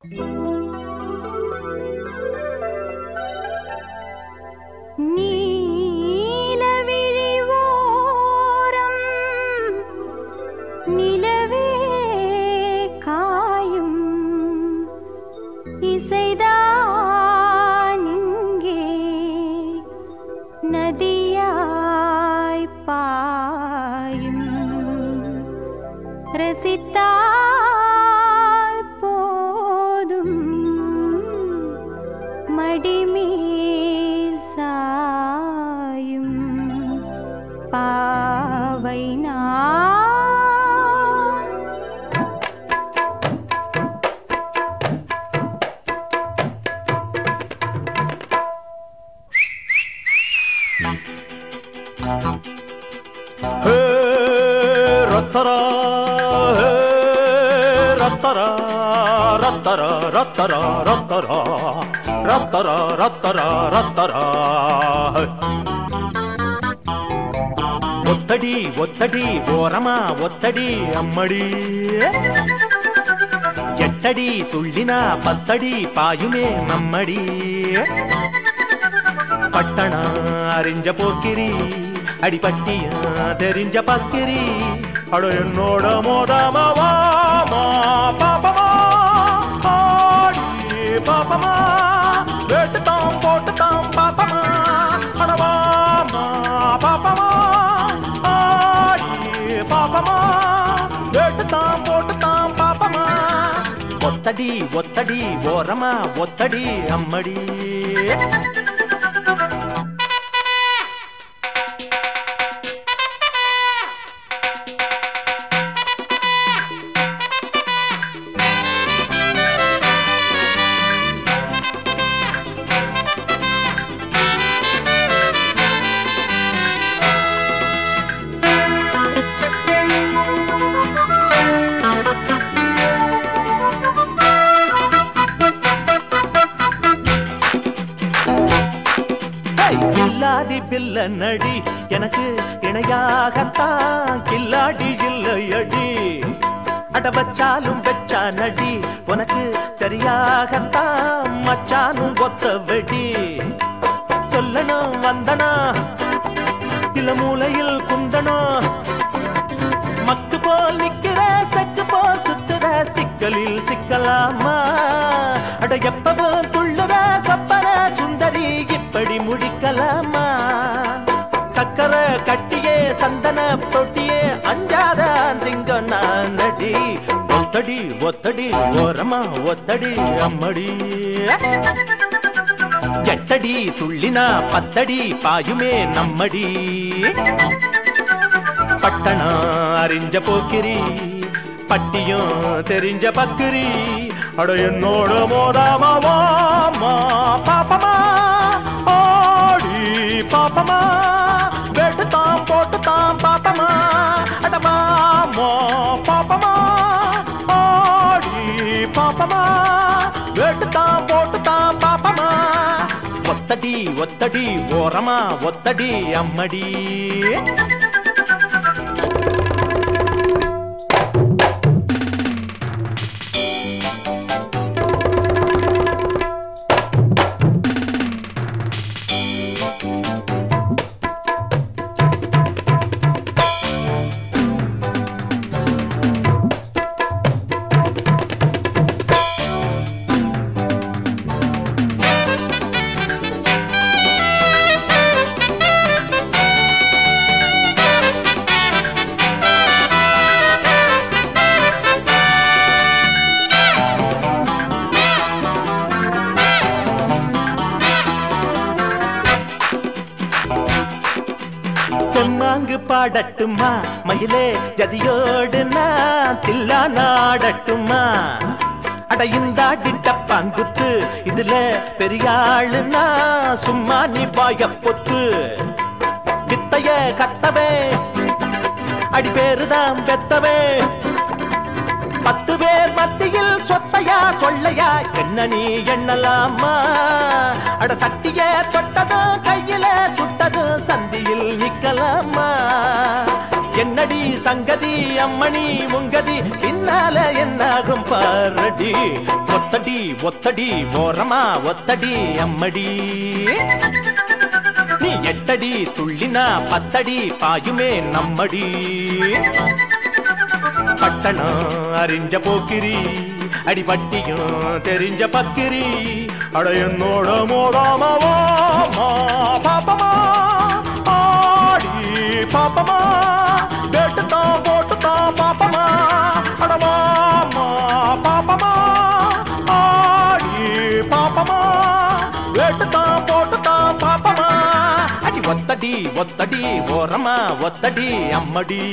S1: நீலவிழி ஓரம் நிலவே காயும் இசைதான் இங்கே நதியாய் பாயும் ரசித்தால் போதும் மடிமேல் சாயும் பாவை நான்
S6: ಹೇ ರತ್ತರ ಹೇ ರತ್ತರ ರತ್ತರ ರತ್ತರ ರತ್ತರ ರತ್ತರ ರತ್ತರ ರತ್ತರ ఒత్తడి ఒత్తడి ఓరమా ఒత్తడి అమ్మడి ఎట్టడి తుళ్ళిన పత్తడి పాయుమే నమ్మడి పట్టణ அறிஞ்ச போக்கிரி அடிபட்டிய தெரிஞ்ச பக்கிரி அட என்னோட மோதமவாமா பாப்பமா ஆடி பாப்பமா வேட்டுத்தாம் போட்டுத்தாம் பாப்பமா அடவாமா பாப்பமா ஆடி பாப்பமா வேட்டுத்தாம் போட்டுத்தாம் பாப்பமா ஒத்தடி ஒத்தடி ஓரமா ஒத்தடி அம்மடி ஹேய், கில்லாடி பில்ல நடி எனக்கு இணையாகத்தான் கில்லாடி இல்லையடி அட வச்சாலும் வச்சா நடி உனக்கு சரியாகத்தான் மச்சானும் ஒத்த வெடி சொல்லணும் வந்தனா இல்ல மூலையில் குந்தனா மக்கு போல் நிக்கிற சக்கு போல் சுத்துற சிக்கலில் சிக்கலாமா அட எப்பவும் துள்ளுற சப்பர சுந்தரி இப்படி முடிக்கலாமா சக்கர கட்டியே சந்தன தொட்டியே அஞ்சாத சிங்கம் நான் நடி ஒத்தடி ஒத்தடி ஓரமா ஒத்தடி அம்மடி எட்டடி துள்ளினா பத்தடி பாயுமே நம்மடி பட்டணம் அறிஞ்ச போக்கிரி பட்டியும் தெரிஞ்ச பக்கிரி அட என்னோட மோதாமாவாமா பாப்பமா ஆடி பாப்பமா வெட்டுத்தாம் போட்டுத்தாம் பாப்பமா அடமாமோ பாப்பமா ஆடி பாப்பமா வெட்டுத்தாம் போட்டுத்தாம் பாப்பமா ஒத்தடி ஒத்தடி ஓரமா ஒத்தடி அம்மடி தெம்மாங்கு பாடட்டுமா மயிலே ஜதியோடு நான் தில்லா நாடட்டுமா அட இந்தாடி டப்பாங்குத்து இதுல பெரியாளுனா சும்மா நீ வாய பொத்து வித்தைய கத்தவே அடி பேருதான் பெத்தவே பத்து பேர் மத்தியில் சொத்தையா சொல்லையா என்ன நீ எண்ணலாமா அட சட்டிய தொட்டதும் கையில சுட்டதும் சந்தியில் நிக்கலாமா என்னடி சங்கதி அம்மணி முங்கதி பின்னால என்னாகும் பாரடி ஒத்த ஒத்தடி ஒத்தடி ஓரமா ஒத்தடி அம்மடி நீ எட்டடி துள்ளினா பத்தடி பாயுமே நம்மடி பட்டணம் அறிஞ்ச போக்கிரி அடி பட்டியும் தெரிஞ்ச பக்கிரி அட என்னோட மோடாமவா பாப்பமா ஆடி பாப்பமா கேட்டுத்தான் போட்டுத்தான் பாப்பமா அடவாமா பாப்பமா ஆடி பாப்பமா வேட்டுத்தான் போட்டுத்தான் பாப்பமா அடி ஒத்தடி ஒத்தடி ஓரமா ஒத்தடி அம்மடி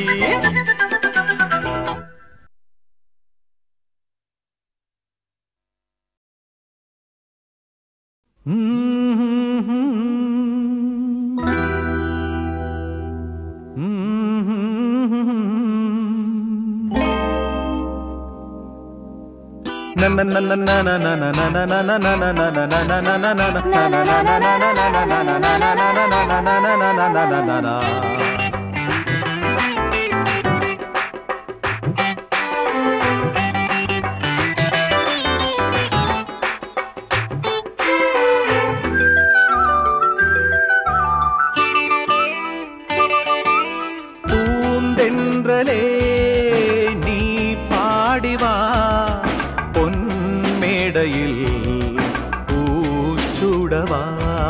S12: பூந்தென்றலே நீ பாடிவா பொன்மேடையில் பூச்சுடவா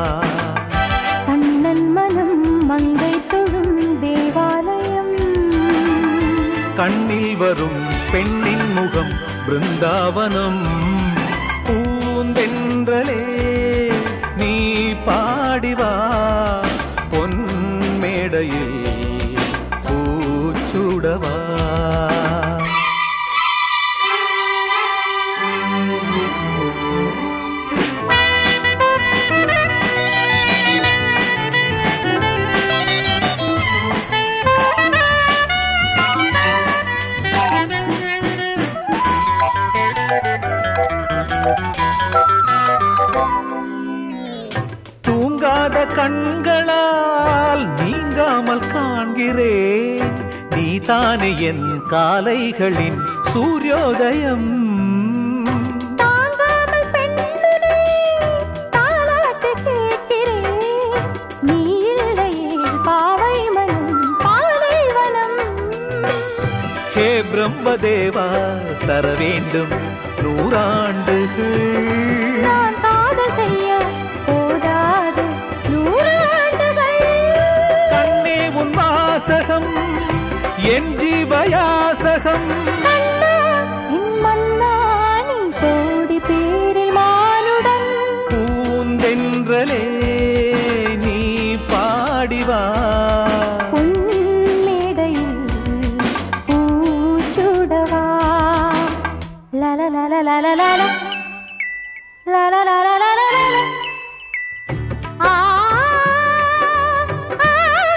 S1: கண்ணன் மனம் மங்கை தொழும் தேவாலயம்
S12: கண்ணில் வரும் பெண்ணின் முகம் பிருந்தாவனம் பூந்தென்றலே நீ பாடிவா பொன்மேடையில் பூச்சுடவா தூங்காத கண்களால் நீங்காமல் காண்கிறேன் நீதானே என் காலைகளின் சூரியோதயம்
S1: தாங்காமல் பெண்ணுனே தாலாட்டு கேட்கிறேன் நீ இல்லையே பாவை மனம் பாலைவனம்
S12: ஹே பிரம்மதேவா தர வேண்டும் நூறாண்டுகள்
S1: நான் காதல் செய்ய போதாது நூறாண்டுகள்
S12: கண்ணே உன் வாசகம் என் ஜீவயாசகம்
S1: கண்ணா, என் மன்னா, நீ கோடி பேரில் மானுடன்
S12: பூந்தென்றலே நீ பாடிவா
S1: பொன்மேடையில் பூச்சுடவா லலலலலலலல. லலலலலலலல. ஆ, ஆ,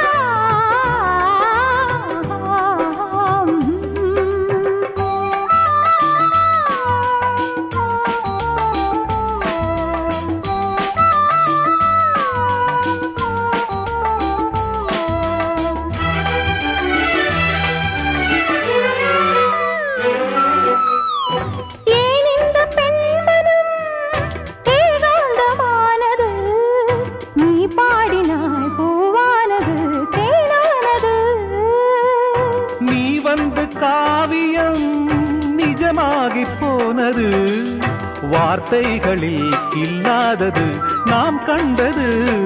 S1: ஏன் இந்த பெண்மனம் ஏகாந்தமானது? நீ பாடினாய் பூவானது தேனானது
S12: நீ வந்து காவியம் நிஜமாகி போனது வார்த்தைகளில் இல்லாதது நாம் கண்டது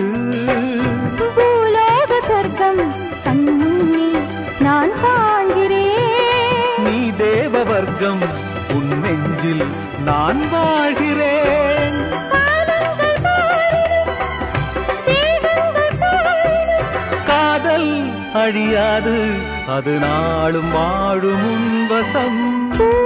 S1: பூலோக சொர்க்கம் கண்முன்னே நான் காண்கிறேன்
S12: நீ தேவ வர்க்கம் உன் நெஞ்சில் நான் வாழ்கிறேன்
S1: காலங்கள் மாறிடும், தேகங்கள் மாறிடும்.
S12: காதல் அழியாது அது நாளும் வாழும் உன் வசம்
S1: பூ